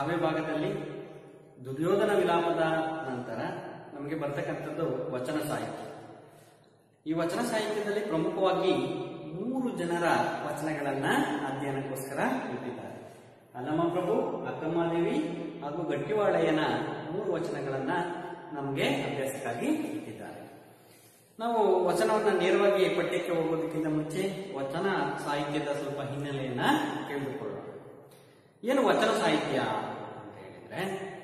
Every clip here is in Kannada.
ಕಾವ್ಯ ಭಾಗದಲ್ಲಿ ದುರ್ಯೋಧನ ವಿಲಾಪದ ನಂತರ ನಮಗೆ ಬರ್ತಕ್ಕಂಥದ್ದು ವಚನ ಸಾಹಿತ್ಯ ಈ ವಚನ ಸಾಹಿತ್ಯದಲ್ಲಿ ಪ್ರಮುಖವಾಗಿ ಮೂರು ಜನರ ವಚನಗಳನ್ನ ಅಧ್ಯಯನಕ್ಕೋಸ್ಕರ ಇಟ್ಟಿದ್ದಾರೆ ಅಲ್ಲಮ್ಮ ಪ್ರಭು ಅಕ್ಕಮ್ಮದೇವಿ ಹಾಗೂ ಗಟ್ಟಿವಾಳಯ್ಯನ ಮೂರು ವಚನಗಳನ್ನ ನಮಗೆ ಅಭ್ಯಾಸಕ್ಕಾಗಿ ಇಟ್ಟಿದ್ದಾರೆ ನಾವು ವಚನವನ್ನ ನೇರವಾಗಿ ಪಠ್ಯಕ್ಕೆ ಹೋಗೋದಕ್ಕಿಂತ ಮುಂಚೆ ವಚನ ಸಾಹಿತ್ಯದ ಸ್ವಲ್ಪ ಹಿನ್ನೆಲೆಯನ್ನ ತಿಳಿದುಕೊಳ್ಳೋಣ ಏನು ವಚನ ಸಾಹಿತ್ಯ ಅಂತ ಹೇಳಿದ್ರೆ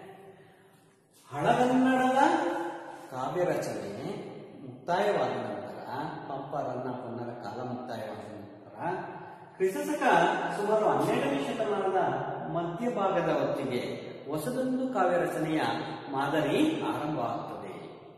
ಹಳಗನ್ನಡದ ಕಾವ್ಯ ರಚನೆ ಮುಕ್ತಾಯವಾದ ನಂತರ ಪಂಪ ರನ್ನ ಪೊನ್ನರ ಕಾಲ ಮುಕ್ತಾಯವಾದ ನಂತರ ಕ್ರಿಸ್ತಶಕ ಸುಮಾರು ಹನ್ನೆರಡನೇ ಶತಮಾನದ ಮಧ್ಯಭಾಗದ ಹೊತ್ತಿಗೆ ಹೊಸದೊಂದು ಕಾವ್ಯ ರಚನೆಯ ಮಾದರಿ ಆರಂಭವಾಗುತ್ತದೆ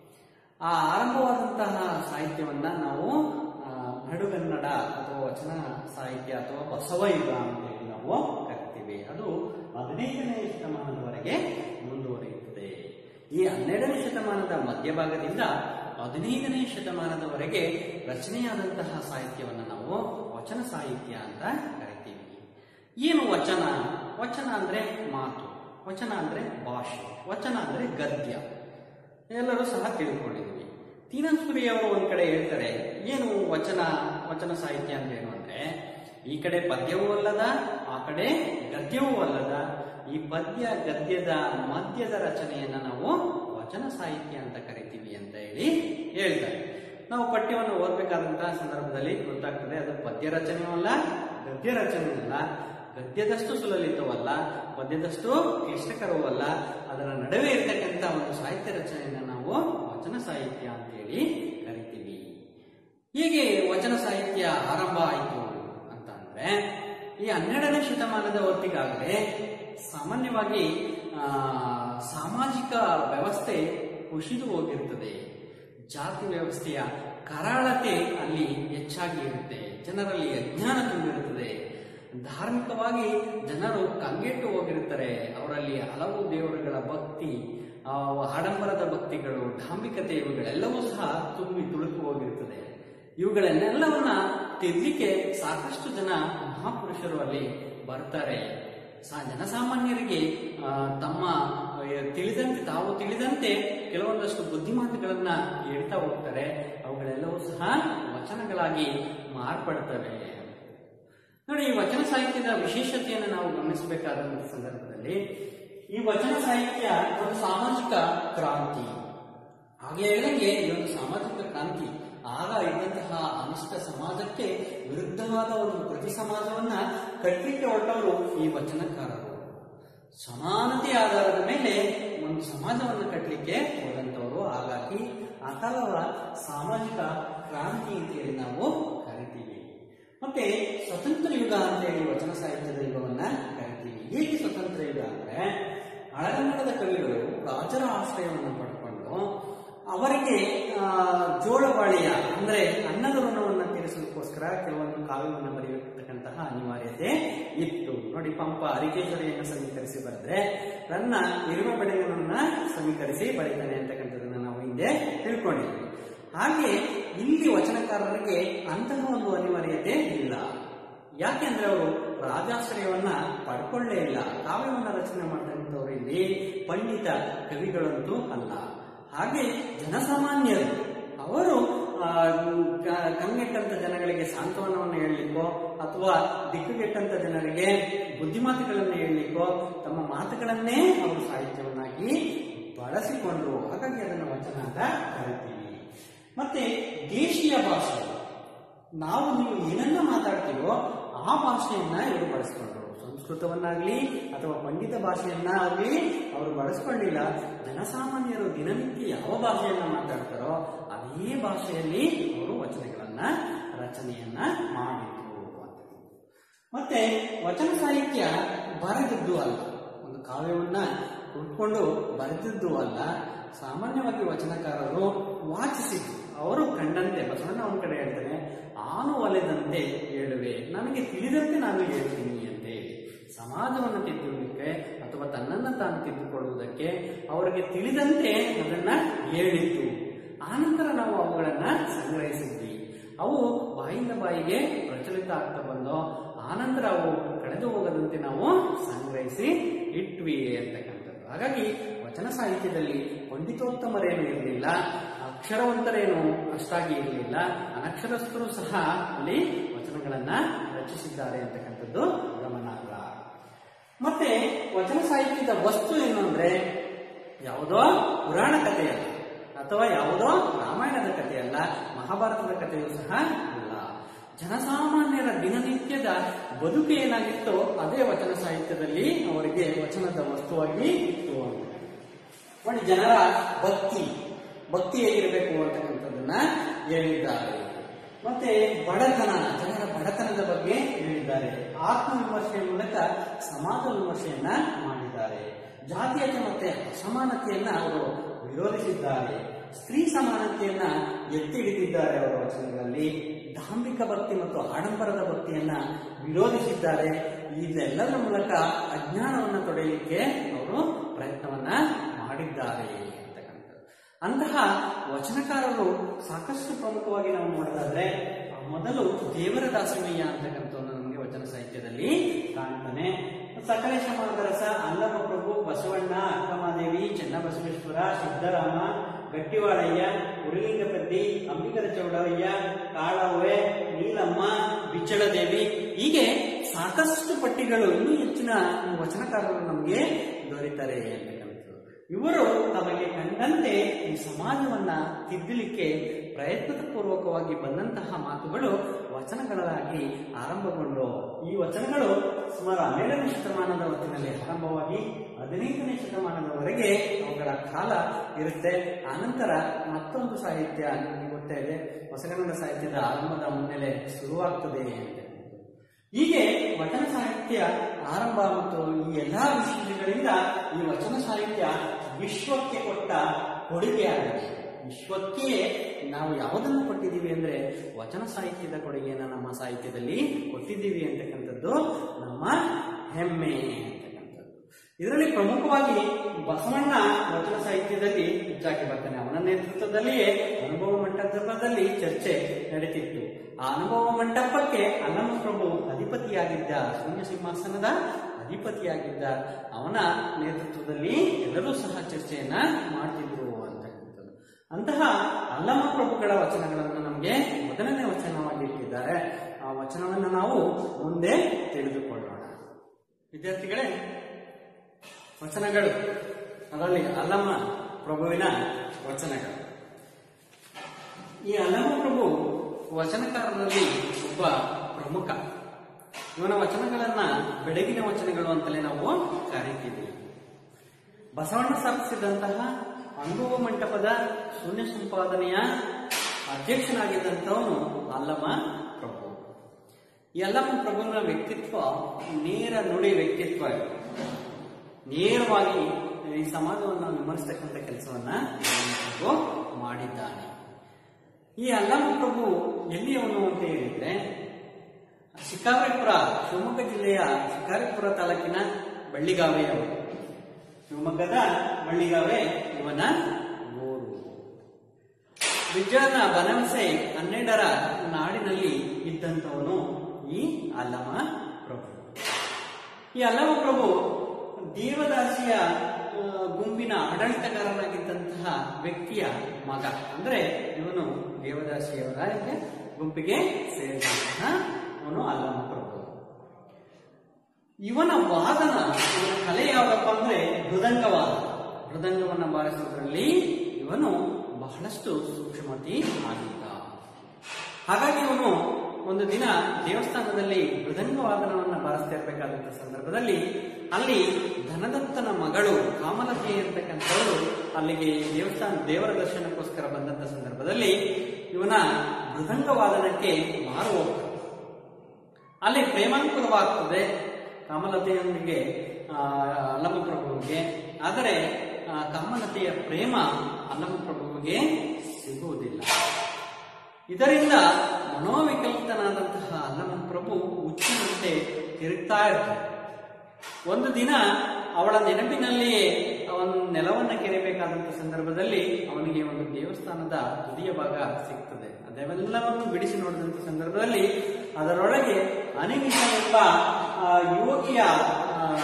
ಆ ಆರಂಭವಾದಂತಹ ಸಾಹಿತ್ಯವನ್ನ ನಾವು ಆ, ನಡುಗನ್ನಡ ಅಥವಾ ವಚನ ಸಾಹಿತ್ಯ ಅಥವಾ ಬಸವಯುಗ ಅಂತ ಹೇಳಿ ನಾವು ಕರಿತೀವಿ ಅದು ಹದಿನೈದನೇ ಶತಮಾನದವರೆಗೆ ಮುಂದುವರಿಯುತ್ತದೆ ಈ ಹನ್ನೆರಡನೇ ಶತಮಾನದ ಮಧ್ಯಭಾಗದಿಂದ ಹದಿನೈದನೇ ಶತಮಾನದವರೆಗೆ ರಚನೆಯಾದಂತಹ ಸಾಹಿತ್ಯವನ್ನು ನಾವು ವಚನ ಸಾಹಿತ್ಯ ಅಂತ ಕರಿತೀವಿ ಏನು ವಚನ ವಚನ ಅಂದ್ರೆ ಮಾತು ವಚನ ಅಂದ್ರೆ ಭಾಷೆ ವಚನ ಅಂದ್ರೆ ಗದ್ಯ ಎಲ್ಲರೂ ಸಹ ತಿಳ್ಕೊಂಡಿದ್ವಿ ತೀನಂಸ್ಪುರಿ ಅವರು ಒಂದ್ ಕಡೆ ಹೇಳ್ತಾರೆ ಏನು ವಚನ ವಚನ ಸಾಹಿತ್ಯ ಅಂತ ಏನು ಅಂದ್ರೆ ಈ ಕಡೆ ಪದ್ಯವೂ ಅಲ್ಲದ ಆ ಕಡೆ ಗದ್ಯವೂ ಅಲ್ಲದ ಈ ಪದ್ಯ ಗದ್ಯದ ಮಧ್ಯದ ರಚನೆಯನ್ನ ನಾವು ವಚನ ಸಾಹಿತ್ಯ ಅಂತ ಕರಿತೀವಿ ಅಂತ ಹೇಳಿ ಹೇಳ್ತಾರೆ ನಾವು ಪಠ್ಯವನ್ನು ಓದಬೇಕಾದಂತಹ ಸಂದರ್ಭದಲ್ಲಿ ಗೊತ್ತಾಗ್ತದೆ ಅದು ಪದ್ಯ ರಚನೆಯೂ ಅಲ್ಲ ಗದ್ಯ ರಚನೆಯೂ ಅಲ್ಲ ಗದ್ಯದಷ್ಟು ಸುಲಲಿತವಲ್ಲ ಪದ್ಯದಷ್ಟು ಕ್ಲಿಷ್ಟಕರವೂ ಅಲ್ಲ ಅದರ ನಡುವೆ ಇರತಕ್ಕಂಥ ಒಂದು ಸಾಹಿತ್ಯ ರಚನೆಯನ್ನು ನಾವು ವಚನ ಸಾಹಿತ್ಯ ಅಂತೇಳಿ ಕರಿತೀವಿ ಹೇಗೆ ವಚನ ಸಾಹಿತ್ಯ ಆರಂಭ ಆಯಿತು ಅಂತ ಅಂದ್ರೆ ಈ ಹನ್ನೆರಡನೇ ಶತಮಾನದ ಹೊತ್ತಿಗಾಗಲೇ ಸಾಮಾನ್ಯವಾಗಿ ಆ, ಸಾಮಾಜಿಕ ವ್ಯವಸ್ಥೆ ಕುಸಿದು ಹೋಗಿರ್ತದೆ ಜಾತಿ ವ್ಯವಸ್ಥೆಯ ಕರಾಳತೆ ಅಲ್ಲಿ ಹೆಚ್ಚಾಗಿ ಇರುತ್ತೆ ಜನರಲ್ಲಿ ಅಜ್ಞಾನ ತುಂಬಿರುತ್ತದೆ ಧಾರ್ಮಿಕವಾಗಿ ಜನರು ಕಂಗೆಟ್ಟು ಹೋಗಿರ್ತಾರೆ ಅವರಲ್ಲಿ ಹಲವು ದೇವರುಗಳ ಭಕ್ತಿ ಆ, ಆಡಂಬರದ ಭಕ್ತಿಗಳು ಡಾಂಬಿಕತೆ ಇವುಗಳೆಲ್ಲವೂ ಸಹ ತುಂಬಿ ತುಳುಕು ಹೋಗಿರ್ತದೆ ಇವುಗಳನ್ನೆಲ್ಲವನ್ನ ತಿದ್ದಲಿಕ್ಕೆ ಸಾಕಷ್ಟು ಜನ ಮಹಾಪುರುಷರು ಅಲ್ಲಿ ಬರ್ತಾರೆ ಸಾ ಜನಸಾಮಾನ್ಯರಿಗೆ ಆ, ತಮ್ಮ ಆ, ತಿಳಿದಂತೆ ತಾವು ತಿಳಿದಂತೆ ಕೆಲವೊಂದಷ್ಟು ಬುದ್ಧಿಮಾತುಗಳನ್ನ ಹೇಳ್ತಾ ಹೋಗ್ತಾರೆ ಅವುಗಳೆಲ್ಲವೂ ಸಹ ವಚನಗಳಾಗಿ ಮಾರ್ಪಡ್ತವೆ ನೋಡಿ ಈ ವಚನ ಸಾಹಿತ್ಯದ ವಿಶೇಷತೆಯನ್ನು ನಾವು ಗಮನಿಸಬೇಕಾದ ಸಂದರ್ಭದಲ್ಲಿ ಈ ವಚನ ಸಾಹಿತ್ಯ ಒಂದು ಸಾಮಾಜಿಕ ಕ್ರಾಂತಿ ಹಾಗೆ ಹೇಳಿದಂಗೆ ಈ ಒಂದು ಸಾಮಾಜಿಕ ಕ್ರಾಂತಿ ಆಗ ಇದ್ದಂತಹ ಅನಿಷ್ಟ ಸಮಾಜಕ್ಕೆ ವಿರುದ್ಧವಾದ ಒಂದು ಪ್ರತಿ ಸಮಾಜವನ್ನ ಕಟ್ಟಲಿಕ್ಕೆ ಹೊರಟವರು ಈ ವಚನಕಾರರು ಸಮಾನತೆ ಆಧಾರದ ಮೇಲೆ ಒಂದು ಸಮಾಜವನ್ನು ಕಟ್ಟಲಿಕ್ಕೆ ಹೋದಂತವರು ಹಾಗಾಗಿ ಆ ಕಾಲದ ಸಾಮಾಜಿಕ ಕ್ರಾಂತಿ ಅಂತೇಳಿ ನಾವು ಕರಿತೀವಿ ಮತ್ತೆ ಸ್ವತಂತ್ರ ಯುಗ ಅಂತೇಳಿ ವಚನ ಸಾಹಿತ್ಯದ ಯುಗವನ್ನ ಕರಿತೀವಿ ಹೇಗೆ ಸ್ವತಂತ್ರ ಯುಗ ಅಂದ್ರೆ ಹಳಗನ್ನಡದ ಕವಿಗಳು ರಾಜರ ಆಶ್ರಯವನ್ನು ಪಡ್ಕೊಂಡು ಅವರಿಗೆ ಆ, ಜೋಳಬಾಳೆಯ ಅಂದ್ರೆ ಅನ್ನದ ಋಣವನ್ನು ತೀರಿಸೋದಕ್ಕೋಸ್ಕರ ಕೆಲವೊಂದು ಕಾವ್ಯವನ್ನು ಬರೆಯತಕ್ಕಂತಹ ಅನಿವಾರ್ಯತೆ ಇತ್ತು ನೋಡಿ ಪಂಪ ಹರಿಕೇಶ್ವರಿಯನ್ನು ಸಮೀಕರಿಸಿ ಬರೆದ್ರೆ ನನ್ನ ಇರುವ ಬೆಳೆಗಳನ್ನ ಸಮೀಕರಿಸಿ ಬರೀತಾನೆ ಅಂತಕ್ಕಂಥದ್ದನ್ನ ನಾವು ಹಿಂದೆ ತಿಳ್ಕೊಂಡಿದ್ವಿ ಹಾಗೆ ಇಲ್ಲಿ ವಚನಕಾರರಿಗೆ ಅಂತಹ ಒಂದು ಅನಿವಾರ್ಯತೆ ಇಲ್ಲ ಯಾಕೆಂದ್ರೆ ಅವರು ರಾಜಾಶ್ರಯವನ್ನ ಪಡ್ಕೊಳ್ಳೇ ಇಲ್ಲ ಕಾವ್ಯವನ್ನ ರಚನೆ ಮಾಡಿದಂಥವ್ರು ಇಲ್ಲಿ ಪಂಡಿತ ಕವಿಗಳಂತೂ ಅಲ್ಲ ಹಾಗೆ ಜನಸಾಮಾನ್ಯರು ಅವರು ಆ, ಕ- ಕಂಗೆಟ್ಟಂತ ಜನಗಳಿಗೆ ಸಾಂತ್ವನವನ್ನು ಹೇಳಲಿಕ್ಕೋ ಅಥವಾ ದಿಕ್ಕುಗೆಟ್ಟಂತ ಜನರಿಗೆ ಬುದ್ಧಿಮಾತುಗಳನ್ನು ಹೇಳಲಿಕ್ಕೋ ತಮ್ಮ ಮಾತುಗಳನ್ನೇ ಅವರು ಸಾಹಿತ್ಯವನ್ನಾಗಿ ಬಳಸಿಕೊಂಡ್ರು ಹಾಗಾಗಿ ಅದನ್ನು ವಚನ ಅಂತ ಕರಿತೀವಿ ಮತ್ತೆ ದೇಶೀಯ ಭಾಷೆ ನಾವು ನೀವು ಏನನ್ನ ಮಾತಾಡ್ತೀವೋ ಆ ಭಾಷೆಯನ್ನ ಇವರು ಬಳಸ್ಕೊಂಡ್ರು ಸಂಸ್ಕೃತವನ್ನಾಗ್ಲಿ ಅಥವಾ ಪಂಡಿತ ಭಾಷೆಯನ್ನ ಆಗ್ಲಿ ಅವರು ಬಳಸ್ಕೊಂಡಿಲ್ಲ ಜನಸಾಮಾನ್ಯರು ದಿನನಿತ್ಯ ಯಾವ ಭಾಷೆಯನ್ನ ಮಾತಾಡ್ತಾರೋ ಅದೇ ಭಾಷೆಯಲ್ಲಿ ಅವರು ವಚನಗಳನ್ನ ರಚನೆಯನ್ನ ಮಾಡಿದ್ರು ಅಂತ ಮತ್ತೆ ವಚನ ಸಾಹಿತ್ಯ ಬರೆದದ್ದು ಅಲ್ಲ ಒಂದು ಕಾವ್ಯವನ್ನ ಹುಡ್ಕೊಂಡು ಬರೆದದ್ದು ಅಲ್ಲ ಸಾಮಾನ್ಯವಾಗಿ ವಚನಕಾರರು ವಾಚಿಸಿದ್ರು ಅವರು ಕಂಡಂತೆ ಬಸವಣ್ಣ ಅವನ ಕಡೆ ಹೇಳ್ತಾನೆ ಆನು ಒಲೆದಂತೆ ಹೇಳುವೆ ನನಗೆ ತಿಳಿದಂತೆ ನಾನು ಹೇಳ್ತೀನಿ ಅಂತ ಹೇಳಿ ಸಮಾಜವನ್ನು ತಿದ್ದುವುದಕ್ಕೆ ಅಥವಾ ತನ್ನನ್ನು ತಾನು ತಿದ್ದುಕೊಳ್ಳುವುದಕ್ಕೆ ಅವರಿಗೆ ತಿಳಿದಂತೆ ಅದನ್ನ ಹೇಳಿತ್ತು ಆನಂತರ ನಾವು ಅವುಗಳನ್ನ ಸಂಗ್ರಹಿಸಿದ್ವಿ ಅವು ಬಾಯಿಂದ ಬಾಯಿಗೆ ಪ್ರಚಲಿತ ಆಗ್ತಾ ಬಂದೋ ಆನಂತರ ಅವು ಕಳೆದು ಹೋಗದಂತೆ ನಾವು ಸಂಗ್ರಹಿಸಿ ಇಟ್ವಿ ಅಂತಕ್ಕಂಥದ್ದು ಹಾಗಾಗಿ ವಚನ ಸಾಹಿತ್ಯದಲ್ಲಿ ಪಂಡಿತೋತ್ತಮರೇನು ಇರಲಿಲ್ಲ ಅಕ್ಷರವಂತರೇನು ಅಷ್ಟಾಗಿ ಇರಲಿಲ್ಲ ಅನಕ್ಷರಸ್ಥರು ಸಹ ಅಲ್ಲಿ ವಚನಗಳನ್ನ ರಚಿಸಿದ್ದಾರೆ ಅಂತಕ್ಕಂಥದ್ದು ಗಮನಾರ್ಹ ಮತ್ತೆ ವಚನ ಸಾಹಿತ್ಯದ ವಸ್ತು ಏನು ಅಂದ್ರೆ ಯಾವುದೋ ಪುರಾಣ ಕಥೆಯಲ್ಲ ಅಥವಾ ಯಾವುದೋ ರಾಮಾಯಣದ ಕಥೆಯಲ್ಲ ಮಹಾಭಾರತದ ಕಥೆಯೂ ಸಹ ಅಲ್ಲ ಜನಸಾಮಾನ್ಯರ ದಿನನಿತ್ಯದ ಬದುಕು ಏನಾಗಿತ್ತೋ ಅದೇ ವಚನ ಸಾಹಿತ್ಯದಲ್ಲಿ ಅವರಿಗೆ ವಚನದ ವಸ್ತುವಾಗಿ ಇತ್ತು ಅಂತ ನೋಡಿ ಜನರ ಭಕ್ತಿ ಭಕ್ತಿ ಹೇಗಿರಬೇಕು ಅಂತಕ್ಕಂಥದ್ದನ್ನ ಹೇಳಿದ್ದಾರೆ ಮತ್ತೆ ಬಡತನ ಜನರ ಬಡತನದ ಬಗ್ಗೆ ಹೇಳಿದ್ದಾರೆ ಆತ್ಮವಿಮರ್ಶೆಯ ಮೂಲಕ ಸಮಾಜ ವಿಮರ್ಶೆಯನ್ನ ಮಾಡಿದ್ದಾರೆ ಜಾತೀಯತೆ ಮತ್ತೆ ಅಸಮಾನತೆಯನ್ನ ಅವರು ವಿರೋಧಿಸಿದ್ದಾರೆ ಸ್ತ್ರೀ ಸಮಾನತೆಯನ್ನ ಎತ್ತಿ ಹಿಡಿದಿದ್ದಾರೆ ಅವರ ವಚನಗಳಲ್ಲಿ ಧಾರ್ಮಿಕ ಭಕ್ತಿ ಮತ್ತು ಆಡಂಬರದ ಭಕ್ತಿಯನ್ನ ವಿರೋಧಿಸಿದ್ದಾರೆ ಇದೆಲ್ಲದರ ಮೂಲಕ ಅಜ್ಞಾನವನ್ನ ತೊಡೆಯಲಿಕ್ಕೆ ಅವರು ಪ್ರಯತ್ನವನ್ನ ಮಾಡಿದ್ದಾರೆ ಅಂತಕ್ಕಂಥದ್ದು ಅಂತಹ ವಚನಕಾರರು ಸಾಕಷ್ಟು ಪ್ರಮುಖವಾಗಿ ನಾವು ನೋಡೋದಾದ್ರೆ ಮೊದಲು ದೇವರ ದಾಸಮಯ್ಯ ಅಂತಕ್ಕಂಥವನ್ನು ನಮಗೆ ವಚನ ಸಾಹಿತ್ಯದಲ್ಲಿ ಕಾಣ್ತಾನೆ ಸಕಲೇಶ ಮಾರ್ಗರಸ ಅಲ್ಲಮ ಪ್ರಭು ಬಸವಣ್ಣ ಅಕ್ಕಮಾದೇವಿ ಚೆನ್ನಬಸವೇಶ್ವರ ಸಿದ್ದರಾಮ ಗಟ್ಟಿವಾಳಯ್ಯ ಉರುಲಿಂಗಪದ್ದಿ ಅಂಬಿಕರ ಚೌಡಯ್ಯ ಕಾಳವ್ವೆ ನೀಲಮ್ಮ ಬಿಚ್ಚಳದೇವಿ ಹೀಗೆ ಸಾಕಷ್ಟು ಪಟ್ಟಿಗಳು ಇನ್ನೂ ಹೆಚ್ಚಿನ ವಚನಕಾರರು ನಮಗೆ ದೊರೀತಾರೆ ಅಂತಕ್ಕಂಥದ್ದು ಇವರು ತಮಗೆ ಕಂಡಂತೆ ಈ ಸಮಾಜವನ್ನ ತಿದ್ದಲಿಕ್ಕೆ ಪ್ರಯತ್ನದ ಪೂರ್ವಕವಾಗಿ ಬಂದಂತಹ ಮಾತುಗಳು ವಚನಗಳಾಗಿ ಆರಂಭಗೊಂಡು ಈ ವಚನಗಳು ಸುಮಾರು ಹನ್ನೆರಡನೇ ಶತಮಾನದ ಹೊತ್ತಿನಲ್ಲಿ ಆರಂಭವಾಗಿ ಹದಿನೈದನೇ ಶತಮಾನದವರೆಗೆ ಅವುಗಳ ಕಾಲ ಇರುತ್ತೆ ಆನಂತರ ಮತ್ತೊಂದು ಸಾಹಿತ್ಯ ನಿಮಗೆ ಗೊತ್ತೇ ಇದೆ ಹೊಸಗನ್ನಡ ಸಾಹಿತ್ಯದ ಆರಂಭದ ಮುನ್ನೆಲೆ ಶುರುವಾಗ್ತದೆ ಅಂತ ಹೀಗೆ ವಚನ ಸಾಹಿತ್ಯ ಆರಂಭ ಮತ್ತು ಈ ಎಲ್ಲಾ ವಿಷಯಗಳಿಂದ ಈ ವಚನ ಸಾಹಿತ್ಯ ವಿಶ್ವಕ್ಕೆ ಕೊಟ್ಟ ಕೊಡುಗೆಯಾಗಿದೆ ವಿಶ್ವಕ್ಕೆ ನಾವು ಯಾವುದನ್ನು ಕೊಟ್ಟಿದ್ದೀವಿ ಅಂದ್ರೆ ವಚನ ಸಾಹಿತ್ಯದ ಕೊಡುಗೆಯನ್ನು ನಮ್ಮ ಸಾಹಿತ್ಯದಲ್ಲಿ ಕೊಟ್ಟಿದ್ದೀವಿ ಅಂತಕ್ಕಂಥದ್ದು ನಮ್ಮ ಹೆಮ್ಮೆ ಅಂತಕ್ಕಂಥದ್ದು ಇದರಲ್ಲಿ ಪ್ರಮುಖವಾಗಿ ಬಸವಣ್ಣ ವಚನ ಸಾಹಿತ್ಯದಲ್ಲಿ ಹೆಚ್ಚಾಗಿ ಬರ್ತಾನೆ ಅವನ ನೇತೃತ್ವದಲ್ಲಿಯೇ ಅನುಭವ ಮಂಟಪದಲ್ಲಿ ಚರ್ಚೆ ನಡೀತಿತ್ತು ಆ ಅನುಭವ ಮಂಟಪಕ್ಕೆ ಅಲ್ಲಮ ಪ್ರಭು ಅಧಿಪತಿಯಾಗಿದ್ದ ಶೂನ್ಯ ಸಿಂಹಾಸನದ ಅಧಿಪತಿಯಾಗಿದ್ದ ಅವನ ನೇತೃತ್ವದಲ್ಲಿ ಎಲ್ಲರೂ ಸಹ ಚರ್ಚೆಯನ್ನ ಮಾಡ್ತಿದ್ರು ಅಂತಕ್ಕಂಥದ್ದು ಅಂತಹ ಅಲ್ಲಮ ಪ್ರಭುಗಳ ವಚನಗಳನ್ನು ನಮಗೆ ಮೊದಲನೇ ವಚನವಾಗಿ ಇಟ್ಟಿದ್ದಾರೆ ಆ ವಚನವನ್ನು ನಾವು ಮುಂದೆ ತಿಳಿದುಕೊಳ್ಳೋಣ ವಿದ್ಯಾರ್ಥಿಗಳೇ ವಚನಗಳು ಅದರಲ್ಲಿ ಅಲ್ಲಮ್ಮ ಪ್ರಭುವಿನ ವಚನಗಳು ಈ ಅಲ್ಲಮ್ಮ ಪ್ರಭು ವಚನಕಾರರಲ್ಲಿ ಒಬ್ಬ ಪ್ರಮುಖ ಇವನ ವಚನಗಳನ್ನ ಬೆಳಗಿನ ವಚನಗಳು ಅಂತಲೇ ನಾವು ಕರೀತೀವಿ ಬಸವಣ್ಣ ಸ್ಥಾಪಿಸಿದಂತಹ ಅನುಭವ ಮಂಟಪದ ಶೂನ್ಯ ಸಂಪಾದನೆಯ ಅಧ್ಯಕ್ಷನಾಗಿದ್ದಂಥವನು ಅಲ್ಲಮ್ಮ ಪ್ರಭು ಈ ಅಲ್ಲಮ್ಮ ಪ್ರಭುವಿನ ವ್ಯಕ್ತಿತ್ವ ನೇರ ನುಡಿ ವ್ಯಕ್ತಿತ್ವ ಇದು. ನೇರವಾಗಿ ಈ ಸಮಾಜವನ್ನು ವಿಮರ್ಶಿಸ್ತಕ್ಕಂಥ ಕೆಲಸವನ್ನ ಪ್ರಭು ಮಾಡಿದ್ದಾನೆ ಈ ಅಲ್ಲಮ್ಮ ಪ್ರಭು ಎಲ್ಲಿಯವನು ಅಂತ ಹೇಳಿದ್ರೆ ಶಿಕಾರಿಪುರ ಶಿವಮೊಗ್ಗ ಜಿಲ್ಲೆಯ ಶಿಕಾರಿಪುರ ತಾಲೂಕಿನ ಬಳ್ಳಿಗಾವೆಯವರು ಶಿವಮೊಗ್ಗದ ಬಳ್ಳಿಗಾವೆ ಇವನ ಊರು ವಿಜ್ಞಾನ ಬನವಸೆ ಹನ್ನೆರಡರ ನಾಡಿನಲ್ಲಿ ಇದ್ದಂಥವನು ಈ ಅಲ್ಲಮ ಪ್ರಭು ಈ ಅಲ್ಲಮ ಪ್ರಭು ದೇವದಾಸಿಯ ಆ, ಗುಂಪಿನ ಆಡಳಿತಗಾರನಾಗಿದ್ದಂತಹ ವ್ಯಕ್ತಿಯ ಮಗ ಅಂದ್ರೆ ಇವನು ದೇವದಾಸಿಯವರ ಗುಂಪಿಗೆ ಸೇರಿದಂತಹ ಅವನು ಅಲ್ಲಮ ಪ್ರಭು ಇವನ ವಾದನ ಇವನ ಕಲೆ ಯಾವ್ದಪ್ಪ ಅಂದ್ರೆ ಮೃದಂಗವಾದ ಮೃದಂಗವನ್ನ ಬಾರಿಸುವುದರಲ್ಲಿ ಇವನು ಬಹಳಷ್ಟು ಸೂಕ್ಷ್ಮತಿ ಆಗಿದ್ದ ಹಾಗಾಗಿ ಇವನು ಒಂದು ದಿನ ದೇವಸ್ಥಾನದಲ್ಲಿ ಮೃದಂಗವಾದನವನ್ನ ಬಾರಿಸ್ತಾ ಇರಬೇಕಾದಂತ ಸಂದರ್ಭದಲ್ಲಿ ಅಲ್ಲಿ ಧನದತ್ತನ ಮಗಳು ಕಾಮಲತಿ ಅಂತಕ್ಕಂಥವಳು ಅಲ್ಲಿಗೆ ದೇವಸ್ಥಾನ ದೇವರ ದರ್ಶನಕ್ಕೋಸ್ಕರ ಬಂದಂತ ಸಂದರ್ಭದಲ್ಲಿ ಇವನ ಮೃದಂಗವಾದನಕ್ಕೆ ಮಾರು ಹೋಗ್ತಾನೆ ಅಲ್ಲಿ ಪ್ರೇಮಾನುಕೂಲವಾಗ್ತದೆ ಕಾಮಲತೆಯೊಂದಿಗೆ ಆ, ಅಲ್ಲಮಪ್ರಭುವಿಗೆ ಆದರೆ ಆ, ಕಾಮಲತೆಯ ಪ್ರೇಮ ಅಲ್ಲಮಪ್ರಭುವಿಗೆ ಸಿಗುವುದಿಲ್ಲ ಇದರಿಂದ ಮನೋವಿಕಲ್ಪನಾದಂತಹ ಅಲ್ಲಮಪ್ರಭು ಹುಚ್ಚಿನಂತೆ ತಿರುಗ್ತಾ ಇರ್ತಾರೆ ಒಂದು ದಿನ ಅವಳ ನೆನಪಿನಲ್ಲಿಯೇ ಅವನ ನೆಲವನ್ನ ಕೆರೆಯಬೇಕಾದಂತ ಸಂದರ್ಭದಲ್ಲಿ ಅವನಿಗೆ ಒಂದು ದೇವಸ್ಥಾನದ ತುದಿಯ ಭಾಗ ಸಿಗ್ತದೆ ಅದೆಲ್ಲವನ್ನು ಬಿಡಿಸಿ ನೋಡಿದಂತ ಸಂದರ್ಭದಲ್ಲಿ ಅದರೊಳಗೆ ಅನಿಮಿಷ ಎಂಬ ಆ, ಯೋಗಿಯ ಆ,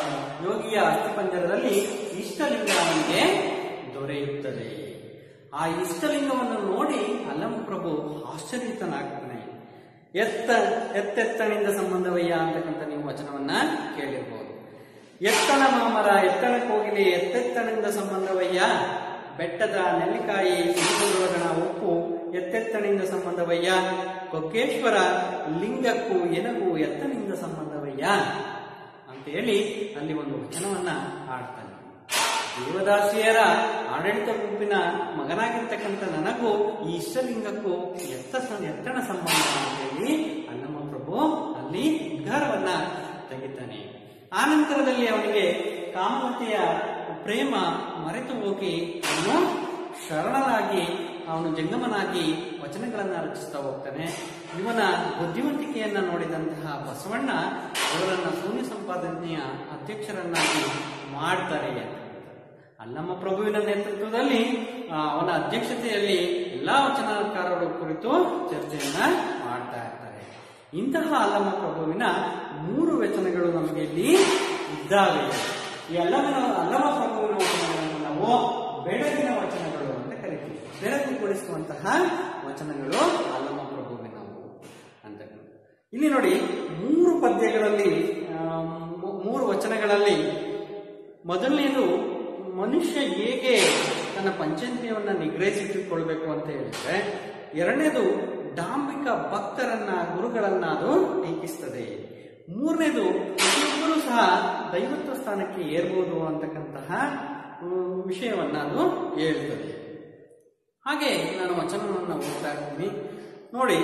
ಯೋಗಿಯ ಅಸ್ಥಿಪಂಜರದಲ್ಲಿ ಇಷ್ಟಲಿಂಗ ಅವನಿಗೆ ದೊರೆಯುತ್ತದೆ ಆ ಇಷ್ಟಲಿಂಗವನ್ನು ನೋಡಿ ಅಲ್ಲಮ ಪ್ರಭು ಆಶ್ಚರ್ಯಿತನಾಗ್ತಾನೆ ಎತ್ತ ಎತ್ತೆತ್ತನಿಂದ ಸಂಬಂಧವಯ್ಯ ಅಂತಕ್ಕಂಥ ನೀವು ವಚನವನ್ನ ಕೇಳಿರ್ಬೋದು ಎತ್ತನ ಮಾಮರ ಎತ್ತನ ಕೋಗಿಲೆ ಎತ್ತೆತ್ತನಿಂದ ಸಂಬಂಧವಯ್ಯ ಬೆಟ್ಟದ ನೆಲ್ಲಿಕಾಯಿ ಸಿರಿಗುಂಡೊಳಗಣ ಉಪ್ಪು ಎತ್ತೆತ್ತನಿಂದ ಸಂಬಂಧವಯ್ಯ ಕೊಕ್ಕೇಶ್ವರ ಲಿಂಗಕ್ಕೂ ಎನಗೂ ಎತ್ತನಿಂದ ಸಂಬಂಧವಯ್ಯ ಅಂತ ಹೇಳಿ ಅಲ್ಲಿ ಒಂದು ವಚನವನ್ನ ಹಾಡ್ತಾನೆ ದೇವದಾಸಿಯರ ಆಡಳಿತ ಗುಂಪಿನ ಮಗನಾಗಿರ್ತಕ್ಕಂಥ ನನಗೂ ಈ ಇಷ್ಟಲಿಂಗಕ್ಕೂ ಎತ್ತ ಸ- ಎತ್ತಣ ಸಂಬಂಧ ಅಂತ ಹೇಳಿ ಅಣ್ಣಮ್ಮ ಪ್ರಭು ಅಲ್ಲಿ ಉದ್ಗಾರವನ್ನ ತೆಗಿತಾನೆ ಆ ನಂತರದಲ್ಲಿ ಅವನಿಗೆ ಕಾಮವತಿಯ ಪ್ರೇಮ ಮರೆತು ಹೋಗಿ ಅವನು ಶರಣನಾಗಿ ಅವನು ಜಂಗಮನಾಗಿ ವಚನಗಳನ್ನ ರಚಿಸ್ತಾ ಹೋಗ್ತಾನೆ ಇವನ ಬುದ್ಧಿವಂತಿಕೆಯನ್ನ ನೋಡಿದಂತಹ ಬಸವಣ್ಣ ಇವರನ್ನ ಶೂನ್ಯ ಸಂಪಾದನೆಯ ಅಧ್ಯಕ್ಷರನ್ನಾಗಿ ಮಾಡ್ತಾರೆ ಅಂತ ಅಲ್ಲಮ್ಮ ಪ್ರಭುವಿನ ನೇತೃತ್ವದಲ್ಲಿ ಆ, ಅವನ ಅಧ್ಯಕ್ಷತೆಯಲ್ಲಿ ಎಲ್ಲಾ ವಚನಕಾರರ ಕುರಿತು ಚರ್ಚೆಯನ್ನ ಮಾಡ್ತಾ ಇರ್ತಾರೆ ಇಂತಹ ಅಲ್ಲಮ್ಮ ಪ್ರಭುವಿನ ಮೂರು ವಚನಗಳು ನಮಗೆ ಇಲ್ಲಿ ಇದ್ದಾವೆ ಈ ಅಲ್ಲಮನ ಅಲ್ಲಮ ಪ್ರಭುವಿನ ವಚನಗಳನ್ನು ನಾವು ಬೆಳಗಿನ ವಚನಗಳು ಅಂತ ಕರಿತೀವಿ ಬೆಳಗುಗೊಳಿಸುವಂತಹ ವಚನಗಳು ಅಲ್ಲಮ ಪ್ರಭುವಿನವು ಅಂತ ಇಲ್ಲಿ ನೋಡಿ ಮೂರು ಪದ್ಯಗಳಲ್ಲಿ ಆ, ಮೂ- ಮೂರು ವಚನಗಳಲ್ಲಿ ಮೊದಲನೇದು ಮನುಷ್ಯ ಹೇಗೆ ತನ್ನ ಪಂಚೇಂದ್ರಿಯವನ್ನ ನಿಗ್ರಹಿಸಿಟ್ಟುಕೊಳ್ಬೇಕು ಅಂತ ಹೇಳಿದ್ರೆ ಎರಡನೇದು ಡಾಂಬಿಕ ಭಕ್ತರನ್ನ ಗುರುಗಳನ್ನ ಅದು ಟೀಕಿಸ್ತದೆ ಮೂರನೇದು ಪ್ರತಿಯೊಬ್ಬರೂ ಸಹ ದೈವತ್ವ ಸ್ಥಾನಕ್ಕೆ ಏರ್ಬೋದು ಅಂತಕ್ಕಂತಹ ಹ್ಮ್, ವಿಷಯವನ್ನ ಅದು ಹೇಳ್ತದೆ ಹಾಗೆ ನಾನು ವಚನವನ್ನು ಓದ್ತಾ ಇರ್ತೀನಿ ನೋಡಿ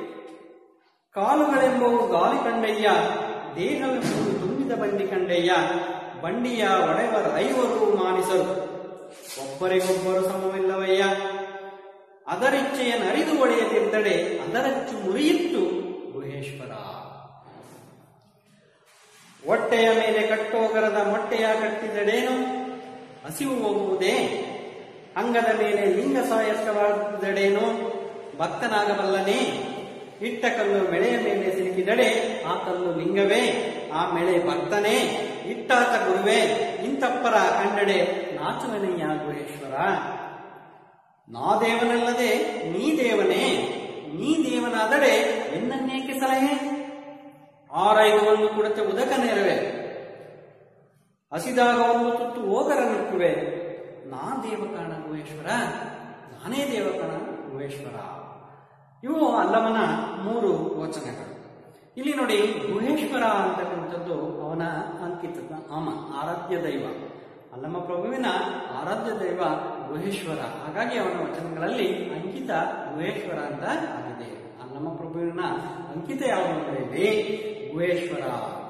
ಕಾಲುಗಳೆಂಬವು ಗಾಲಿ ಕಂಡಯ್ಯ ದೇಹವೆಂಬುದು ತುಂಬಿದ ಬಂಡಿ ಕಂಡಯ್ಯ ಬಂಡಿಯ ಒಡೆವರ ಐವರು ಮಾನಿಸರು ಒಬ್ಬರಿಗೊಬ್ಬರು ಸಮವಿಲ್ಲವಯ್ಯ ಅದರಿಚ್ಛೆಯನ್ನು ಅರಿದು ಒಡೆಯದಿದ್ದಡೆ ಅದರಚ್ಚು ಮುರಿಯಿತ್ತು ಗುಹೇಶ್ವರ ಹೊಟ್ಟೆಯ ಮೇಲೆ ಕಟ್ಟೋಗರದ ಮೊಟ್ಟೆಯ ಕಟ್ಟಿದಡೇನು ಹಸಿವು ಹೋಗುವುದೇ ಅಂಗದ ಮೇಲೆ ಲಿಂಗ ಸಾಯಸ್ಕವಾದಡೇನು ಭಕ್ತನಾಗಬಲ್ಲನೇ ಇಟ್ಟ ಕಲ್ಲು ಮೆಳೆಯ ಮೇಲೆ ಸಿಲುಕಿದಡೆ ಆ ಕಲ್ಲು ಲಿಂಗವೇ ಆ ಮೆಳೆ ಭಕ್ತನೇ ಇಟ್ಟಾತ ಗುರುವೇ ಇಂತಪ್ಪರ ಕಂಡಡೆ ನಾಚುವನೆಯ ಗುಹೇಶ್ವರ ನಾ ದೇವನಲ್ಲದೆ ನೀ ದೇವನೇ ನೀ ದೇವನಾದಡೆ ಎನ್ನನ್ನೇಕೆ ಸಲಹೆ ಆರೈದು ಒಂದು ಕುಡತೆ ಉದಕ ನೆರವೆ ಹಸಿದಾಗ ಒಂದು ತುತ್ತು ಹೋಗರ ನಿಕ್ಕುವೆ ನಾ ದೇವಕಾಣ ಗುಹೇಶ್ವರ ನಾನೇ ದೇವಕಾಣ ಗುಹೇಶ್ವರ ಇವು ಅಲ್ಲಮನ ಮೂರು ವಚನಗಳು ಇಲ್ಲಿ ನೋಡಿ ಗುಹೇಶ್ವರ ಅಂತಕ್ಕಂಥದ್ದು ಅವನ ಅಂಕಿತ ಅಮ ಆರಾಧ್ಯ ದೈವ ಅಲ್ಲಮ್ಮ ಪ್ರಭುವಿನ ಆರಾಧ್ಯ ದೈವ ಗುಹೇಶ್ವರ ಹಾಗಾಗಿ ಅವನ ವಚನಗಳಲ್ಲಿ ಅಂಕಿತ ಗುಹೇಶ್ವರ ಅಂತ ಆಗಿದೆ ಅಲ್ಲಮ್ಮ ಪ್ರಭುವಿನ ಅಂಕಿತ ಯಾವುದು ಅಂದ್ರೆ ಇಲ್ಲಿ ಗುಹೇಶ್ವರ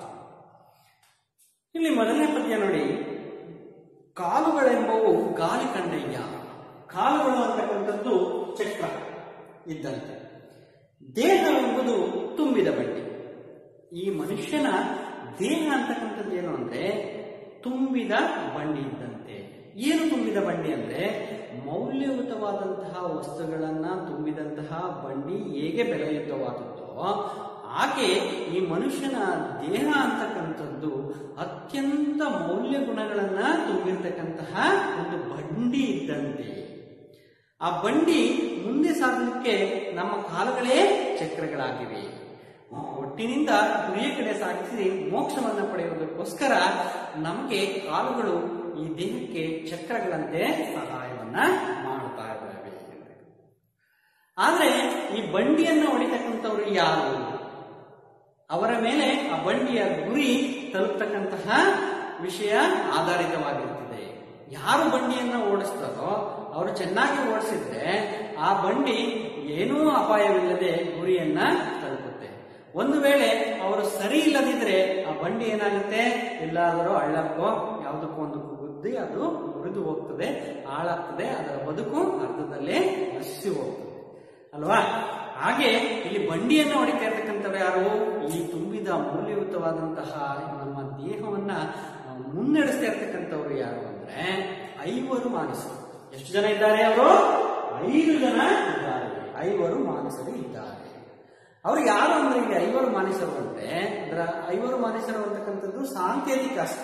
ಇಲ್ಲಿ ಮೊದಲನೇ ಪದ್ಯ ನೋಡಿ ಕಾಲುಗಳೆಂಬವು ಗಾಲಿ ಕಂಡಯ್ಯ ಕಾಲುಗಳು ಅಂತಕ್ಕಂಥದ್ದು ಚಕ್ರ ಇದ್ದಂತೆ ದೇಹವೆಂಬುದು ತುಂಬಿದ ಬಂಡಿ ಈ ಮನುಷ್ಯನ ದೇಹ ಅಂತಕ್ಕಂಥದ್ದು ಏನು ಅಂದ್ರೆ ತುಂಬಿದ ಬಂಡಿ ಇದ್ದಂತೆ ಏನು ತುಂಬಿದ ಬಂಡಿ ಅಂದ್ರೆ ಮೌಲ್ಯಯುತವಾದಂತಹ ವಸ್ತುಗಳನ್ನ ತುಂಬಿದಂತಹ ಬಂಡಿ ಹೇಗೆ ಬೆಲೆಯುತವಾದದ್ದೋ ಹಾಗೆ ಈ ಮನುಷ್ಯನ ದೇಹ ಅಂತಕ್ಕಂಥದ್ದು ಅತ್ಯಂತ ಮೌಲ್ಯ ಗುಣಗಳನ್ನ ತುಂಬಿರ್ತಕ್ಕಂತಹ ಒಂದು ಬಂಡಿ ಇದ್ದಂತೆ ಆ ಬಂಡಿ ಮುಂದೆ ಸಾಗಲಿಕ್ಕೆ ನಮ್ಮ ಕಾಲುಗಳೇ ಚಕ್ರಗಳಾಗಿವೆ ಒಟ್ಟಿನಿಂದ ಗುರಿಯ ಕಡೆ ಸಾಗಿಸಿ ಮೋಕ್ಷವನ್ನ ಪಡೆಯುವುದಕ್ಕೋಸ್ಕರ ನಮಗೆ ಕಾಲುಗಳು ಈ ದೇಹಕ್ಕೆ ಚಕ್ರಗಳಂತೆ ಸಹಾಯವನ್ನ ಮಾಡ್ತಾ ಇದ್ದಾವೆ ಆದ್ರೆ ಈ ಬಂಡಿಯನ್ನ ಹೊಡಿತಕ್ಕಂಥವ್ರು ಯಾರು ಅವರ ಮೇಲೆ ಆ ಬಂಡಿಯ ಗುರಿ ತಲುಪ್ತಕ್ಕಂತಹ ವಿಷಯ ಆಧಾರಿತವಾಗಿರ್ತದೆ ಯಾರು ಬಂಡಿಯನ್ನ ಓಡಿಸ್ತಾರೋ ಅವರು ಚೆನ್ನಾಗಿ ಓಡಿಸಿದ್ರೆ ಆ ಬಂಡಿ ಏನೂ ಅಪಾಯವಿಲ್ಲದೆ ಗುರಿಯನ್ನ ತಲುಪುತ್ತೆ ಒಂದು ವೇಳೆ ಅವರು ಸರಿ ಇಲ್ಲದಿದ್ರೆ ಆ ಬಂಡಿ ಏನಾಗುತ್ತೆ ಎಲ್ಲಾದರೂ ಹಳ್ಳಕ್ಕೋ ಯಾವುದಕ್ಕೋ ಒಂದು ಬುದ್ಧಿ ಅದು ಮುರಿದು ಹೋಗ್ತದೆ ಹಾಳಾಗ್ತದೆ ಅದರ ಬದುಕು ಅರ್ಧದಲ್ಲೇ ನಶಿಸಿ ಹೋಗ್ತದೆ ಅಲ್ವಾ ಹಾಗೆ ಇಲ್ಲಿ ಬಂಡಿಯನ್ನು ಹೊಡಿತಾ ಇರ್ತಕ್ಕಂಥವ್ರು ಯಾರು ಈ ತುಂಬಿದ ಮೌಲ್ಯಯುತವಾದಂತಹ ನಮ್ಮ ದೇಹವನ್ನ ಆ, ಮುನ್ನಡೆಸ್ತಾ ಇರ್ತಕ್ಕಂಥವ್ರು ಯಾರು ಅಂದ್ರೆ ಐವರು ಮಾನಸರು ಎಷ್ಟು ಜನ ಇದ್ದಾರೆ ಅವರು ಐದು ಜನ ಇದ್ದಾರೆ ಐವರು ಮಾನಸರು ಇದ್ದಾರೆ ಅವರು ಯಾರು ಅಂದ್ರೆ ಇಲ್ಲಿ ಐವರು ಮಾನಸರು ಅಂದ್ರೆ ಅದರ ಐವರು ಮಾನಸರು ಅಂತಕ್ಕಂಥದ್ದು ಸಾಂಕೇತಿಕ ಅಷ್ಟೇ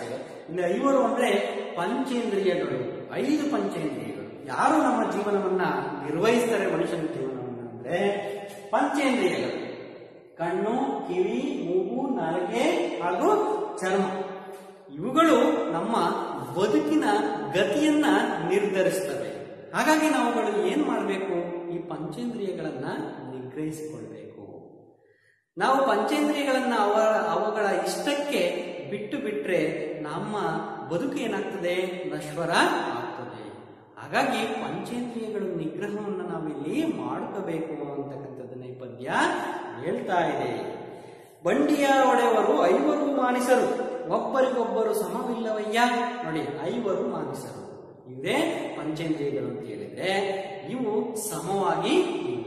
ಇಲ್ಲಿ ಐವರು ಅಂದ್ರೆ ಪಂಚೇಂದ್ರಿಯಗಳು ಐದು ಪಂಚೇಂದ್ರಿಯಗಳು ಯಾರು ನಮ್ಮ ಜೀವನವನ್ನ ನಿರ್ವಹಿಸ್ತಾರೆ ಮನುಷ್ಯನ ಜೀವನವನ್ನ ಅಂದ್ರೆ ಪಂಚೇಂದ್ರಿಯಗಳು ಕಣ್ಣು ಕಿವಿ ಮೂಗು ನಾಲಿಗೆ ಹಾಗೂ ಚರ್ಮ ಇವುಗಳು ನಮ್ಮ ಬದುಕಿನ ಗತಿಯನ್ನ ನಿರ್ಧರಿಸ್ತವೆ ಹಾಗಾಗಿ ನಾವುಗಳು ಏನ್ ಮಾಡಬೇಕು ಈ ಪಂಚೇಂದ್ರಿಯಗಳನ್ನ ನಿಗ್ರಹಿಸಿಕೊಳ್ಬೇಕು ನಾವು ಪಂಚೇಂದ್ರಿಯಗಳನ್ನ ಅವ ಅವುಗಳ ಇಷ್ಟಕ್ಕೆ ಬಿಟ್ಟು ಬಿಟ್ರೆ ನಮ್ಮ ಬದುಕು ಏನಾಗ್ತದೆ ನಶ್ವರ ಆಗ್ತದೆ ಹಾಗಾಗಿ ಪಂಚೇಂದ್ರಿಯಗಳ ನಿಗ್ರಹವನ್ನು ನಾವಿಲ್ಲಿ ಮಾಡ್ಕೋಬೇಕು ಅಂತಕ್ಕಂಥದ್ದನ್ನ ಈ ಪದ್ಯ ಹೇಳ್ತಾ ಇದೆ ಬಂಡಿಯ ಒಡೆಯವರು ಐವರು ಮಾನಿಸರು ಒಬ್ಬರಿಗೊಬ್ಬರು ಸಮವಿಲ್ಲವಯ್ಯ ನೋಡಿ ಐವರು ಮಾನಿಸರು ಇವೇ ಪಂಚೇಂದ್ರಿಯಗಳು ಅಂತ ಹೇಳಿದ್ರೆ ಇವು ಸಮವಾಗಿ ಇಲ್ಲ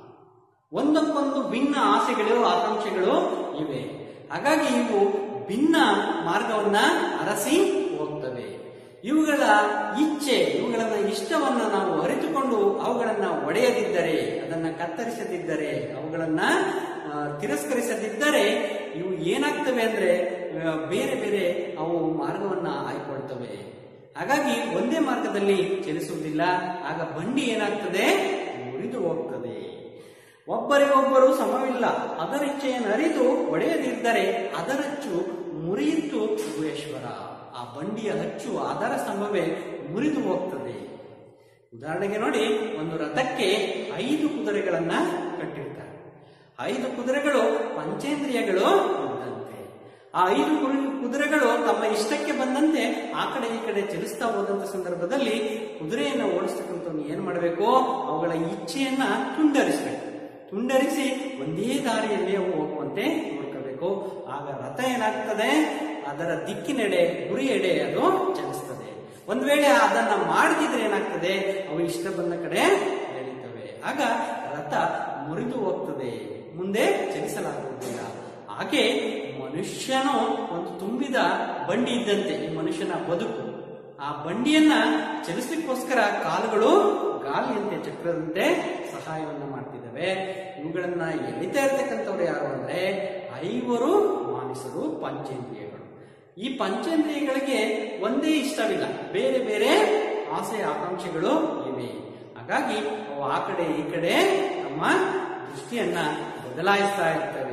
ಒಂದಕ್ಕೊಂದು ಭಿನ್ನ ಆಸೆಗಳು ಆಕಾಂಕ್ಷೆಗಳು ಇವೆ ಹಾಗಾಗಿ ಇವು ಭಿನ್ನ ಮಾರ್ಗವನ್ನ ಅರಸಿ ಹೋಗ್ತವೆ ಇವುಗಳ ಇಚ್ಛೆ ಇವುಗಳನ್ನ ಇಷ್ಟವನ್ನ ನಾವು ಅರಿತುಕೊಂಡು ಅವುಗಳನ್ನ ಒಡೆಯದಿದ್ದರೆ ಅದನ್ನ ಕತ್ತರಿಸದಿದ್ದರೆ ಅವುಗಳನ್ನ ಆ, ತಿರಸ್ಕರಿಸದಿದ್ದರೆ ಇವು ಏನಾಗ್ತವೆ ಅಂದ್ರೆ ಆ, ಬೇರೆ ಬೇರೆ ಅವು ಮಾರ್ಗವನ್ನ ಆಯ್ಕೊಳ್ತವೆ ಹಾಗಾಗಿ ಒಂದೇ ಮಾರ್ಗದಲ್ಲಿ ಚಲಿಸುವುದಿಲ್ಲ ಆಗ ಬಂಡಿ ಏನಾಗ್ತದೆ ಮುರಿದು ಹೋಗ್ತದೆ ಒಬ್ಬರಿಗೊಬ್ಬರು ಸಮವಿಲ್ಲ ಅದರ ಇಚ್ಛೆಯನ್ನು ಅರಿತು ಒಡೆಯದಿದ್ದರೆ ಅದರಚ್ಚು ಮುರಿಯಿತು ಗುಹೇಶ್ವರ ಆ ಬಂಡಿಯ ಹಚ್ಚು ಅದರ ಸ್ತಂಭವೇ ಮುರಿದು ಹೋಗ್ತದೆ ಉದಾಹರಣೆಗೆ ನೋಡಿ ಒಂದು ರಥಕ್ಕೆ ಐದು ಕುದುರೆಗಳನ್ನ ಕಟ್ಟಿರ್ತಾರೆ ಐದು ಕುದುರೆಗಳು ಪಂಚೇಂದ್ರಿಯಗಳು ಇದ್ದಂತೆ ಆ ಐದು ಕುರಿ- ಕುದುರೆಗಳು ತಮ್ಮ ಇಷ್ಟಕ್ಕೆ ಬಂದಂತೆ ಆ ಕಡೆ ಈ ಕಡೆ ಚಲಿಸ್ತಾ ಹೋದಂತ ಸಂದರ್ಭದಲ್ಲಿ ಕುದುರೆಯನ್ನು ಓಡಿಸ್ತಕ್ಕಂಥವ್ನು ಏನ್ ಮಾಡಬೇಕು ಅವುಗಳ ಇಚ್ಛೆಯನ್ನ ತುಂಡರಿಸಬೇಕು ತುಂಡರಿಸಿ ಒಂದೇ ದಾರಿಯಲ್ಲಿ ಅವು ಹೋಗುವಂತೆ ನೋಡ್ಕೋಬೇಕು ಆಗ ರಥ ಏನಾಗ್ತದೆ ಅದರ ದಿಕ್ಕಿನೆಡೆ ಗುರಿಯೆಡೆ ಅದು ಚಲಿಸ್ತದೆ ಒಂದ್ ವೇಳೆ ಅದನ್ನ ಮಾಡದಿದ್ರೆ ಏನಾಗ್ತದೆ ಅವು ಇಷ್ಟ ಬಂದ ಕಡೆ ಎಳಿತವೆ ಆಗ ರಥ ಮುರಿದು ಹೋಗ್ತದೆ ಮುಂದೆ ಚಲಿಸಲಾಗುವುದಿಲ್ಲ ಹಾಗೆ ಮನುಷ್ಯನು ಒಂದು ತುಂಬಿದ ಬಂಡಿ ಇದ್ದಂತೆ ಈ ಮನುಷ್ಯನ ಬದುಕು ಆ ಬಂಡಿಯನ್ನ ಚಲಿಸಲಿಕ್ಕೋಸ್ಕರ ಕಾಲುಗಳು ಗಾಳಿಯಂತೆ ಚಕ್ರದಂತೆ ಸಹಾಯವನ್ನ ಮಾಡ್ತಿದ್ದಾವೆ ಇವುಗಳನ್ನ ಎಳಿತಾ ಇರ್ತಕ್ಕಂಥವ್ರು ಯಾರು ಅಂದ್ರೆ ಐವರು ಮಾನಿಸರು ಪಂಚೇಂದ್ರಿಯಗಳು ಈ ಪಂಚೇಂದ್ರಿಯಗಳಿಗೆ ಒಂದೇ ಇಷ್ಟವಿಲ್ಲ ಬೇರೆ ಬೇರೆ ಆಸೆ ಆಕಾಂಕ್ಷೆಗಳು ಇವೆ ಹಾಗಾಗಿ ಅವು ಆ ಕಡೆ ಈ ಕಡೆ ತಮ್ಮ ದೃಷ್ಟಿಯನ್ನ ಬದಲಾಯಿಸ್ತಾ ಇರ್ತವೆ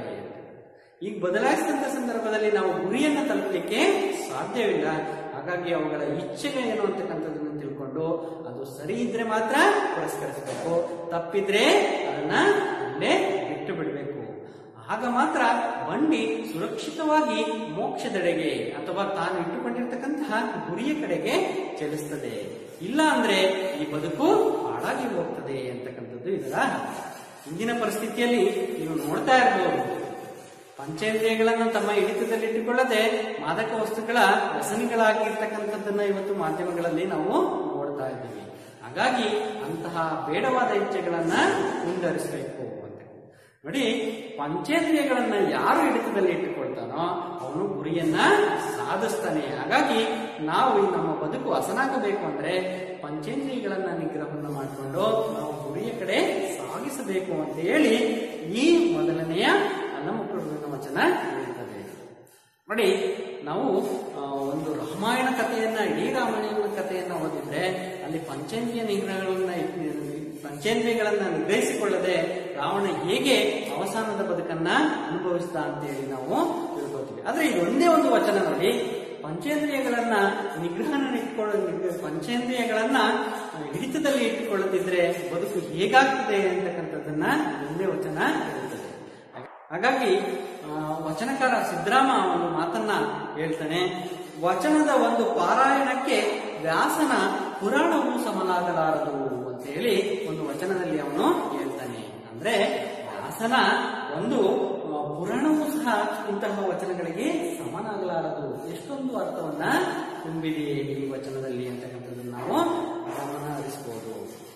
ಈಗ ಬದಲಾಯಿಸಿದಂತ ಸಂದರ್ಭದಲ್ಲಿ ನಾವು ಗುರಿಯನ್ನ ತಲುಪಲಿಕ್ಕೆ ಸಾಧ್ಯವಿಲ್ಲ ಹಾಗಾಗಿ ಅವುಗಳ ಇಚ್ಛೆಗಳು ಏನು ಅಂತಕ್ಕಂಥದ್ದನ್ನು ತಿಳ್ಕೊಂಡು ಅದು ಸರಿ ಇದ್ರೆ ಮಾತ್ರ ಪುರಸ್ಕರಿಸಬೇಕು ತಪ್ಪಿದ್ರೆ ಅದನ್ನ ಅಲ್ಲೇ ಬಿಟ್ಟು ಬಿಡಬೇಕು ಆಗ ಮಾತ್ರ ಬಂಡಿ ಸುರಕ್ಷಿತವಾಗಿ ಮೋಕ್ಷದೆಡೆಗೆ ಅಥವಾ ತಾನು ಇಟ್ಟುಕೊಂಡಿರ್ತಕ್ಕಂತಹ ಗುರಿಯ ಕಡೆಗೆ ಚಲಿಸ್ತದೆ ಇಲ್ಲ ಅಂದ್ರೆ ಈ ಬದುಕು ಹಾಳಾಗಿ ಹೋಗ್ತದೆ ಅಂತಕ್ಕಂಥದ್ದು ಇದರ ಇಂದಿನ ಪರಿಸ್ಥಿತಿಯಲ್ಲಿ ನೀವು ನೋಡ್ತಾ ಇರ್ಬೋದು ಪಂಚೇಂದ್ರಿಯಗಳನ್ನು ತಮ್ಮ ಹಿಡಿತದಲ್ಲಿಟ್ಟುಕೊಳ್ಳದೆ ಮಾದಕ ವಸ್ತುಗಳ ವ್ಯಸನಿಗಳಾಗಿರ್ತಕ್ಕಂಥದ್ದನ್ನ ಇವತ್ತು ಮಾಧ್ಯಮಗಳಲ್ಲಿ ನಾವು ನೋಡ್ತಾ ಇದ್ದೀವಿ ಹಾಗಾಗಿ ಅಂತಹ ಬೇಡವಾದ ಇಚ್ಛೆಗಳನ್ನ ಮುಂದರಿಸಬೇಕು ಅಂತ ನೋಡಿ ಪಂಚೇಂದ್ರಿಯಗಳನ್ನ ಯಾರು ಹಿಡಿತದಲ್ಲಿ ಇಟ್ಟುಕೊಳ್ತಾನೋ ಅವನು ಗುರಿಯನ್ನ ಸಾಧಿಸ್ತಾನೆ ಹಾಗಾಗಿ ನಾವು ಈ ನಮ್ಮ ಬದುಕು ಹಸನಾಗಬೇಕು ಅಂದ್ರೆ ಪಂಚೇಂದ್ರಿಯಗಳನ್ನ ನಿಗ್ರಹವನ್ನು ಮಾಡಿಕೊಂಡು ನಾವು ಗುರಿಯ ಕಡೆ ಸಾಗಿಸಬೇಕು ಅಂತ ಹೇಳಿ ಈ ಮೊದಲನೆಯ ಅನ್ನಮುಖ ವಚನ ಹೇಳ್ತದೆ ನೋಡಿ ನಾವು ಆ, ಒಂದು ರಾಮಾಯಣ ಕಥೆಯನ್ನ ಇಡೀ ರಾಮಾಯಣ ಕಥೆಯನ್ನ ಓದಿದ್ರೆ ಅಲ್ಲಿ ಪಂಚೇಂದ್ರಿಯ ನಿಗ್ರಹಗಳನ್ನ ಪಂಚೇಂದ್ರಿಯಗಳನ್ನ ನಿಗ್ರಹಿಸಿಕೊಳ್ಳದೆ ರಾವಣ ಹೇಗೆ ಅವಸಾನದ ಬದುಕನ್ನ ಅನುಭವಿಸಿದ ಅಂತ ಹೇಳಿ ನಾವು ತಿಳ್ಕೊತೀವಿ ಆದ್ರೆ ಇದೊಂದೇ ಒಂದು ವಚನ ನೋಡಿ ಪಂಚೇಂದ್ರಿಯಗಳನ್ನ ನಿಗ್ರಹನ ಇಟ್ಕೊಳ್ಳೋ ನಿಗ್ರಹ- ಪಂಚೇಂದ್ರಿಯಗಳನ್ನ ಆ, ಹಿಡಿತದಲ್ಲಿ ಇಟ್ಟುಕೊಳ್ಳದಿದ್ರೆ ಬದುಕು ಹೇಗಾಗ್ತದೆ ಅಂತಕ್ಕಂಥದ್ದನ್ನ ಒಂದೇ ವಚನ ಹೇಳ್ತದೆ ಹಾಗಾಗಿ ಆ, ವಚನಕಾರ ಸಿದ್ದರಾಮ ಒಂದು ಮಾತನ್ನ ಹೇಳ್ತಾನೆ ವಚನದ ಒಂದು ಪಾರಾಯಣಕ್ಕೆ ವ್ಯಾಸನ ಪುರಾಣವು ಸಮನಾಗಲಾರದು ಅಂತ ಹೇಳಿ ಒಂದು ವಚನದಲ್ಲಿ ಅವನು ಹೇಳ್ತಾನೆ ಅಂದ್ರೆ ವ್ಯಾಸನ ಒಂದು ಆ, ಪುರಾಣವೂ ಸಹ ಇಂತಹ ವಚನಗಳಿಗೆ ಸಮನಾಗಲಾರದು ಎಷ್ಟೊಂದು ಅರ್ಥವನ್ನ ತುಂಬಿದೆ ಈ ವಚನದಲ್ಲಿ ಅಂತಕ್ಕಂಥದ್ದನ್ನು ನಾವು ಗಮನ ಹರಿಸಬಹುದು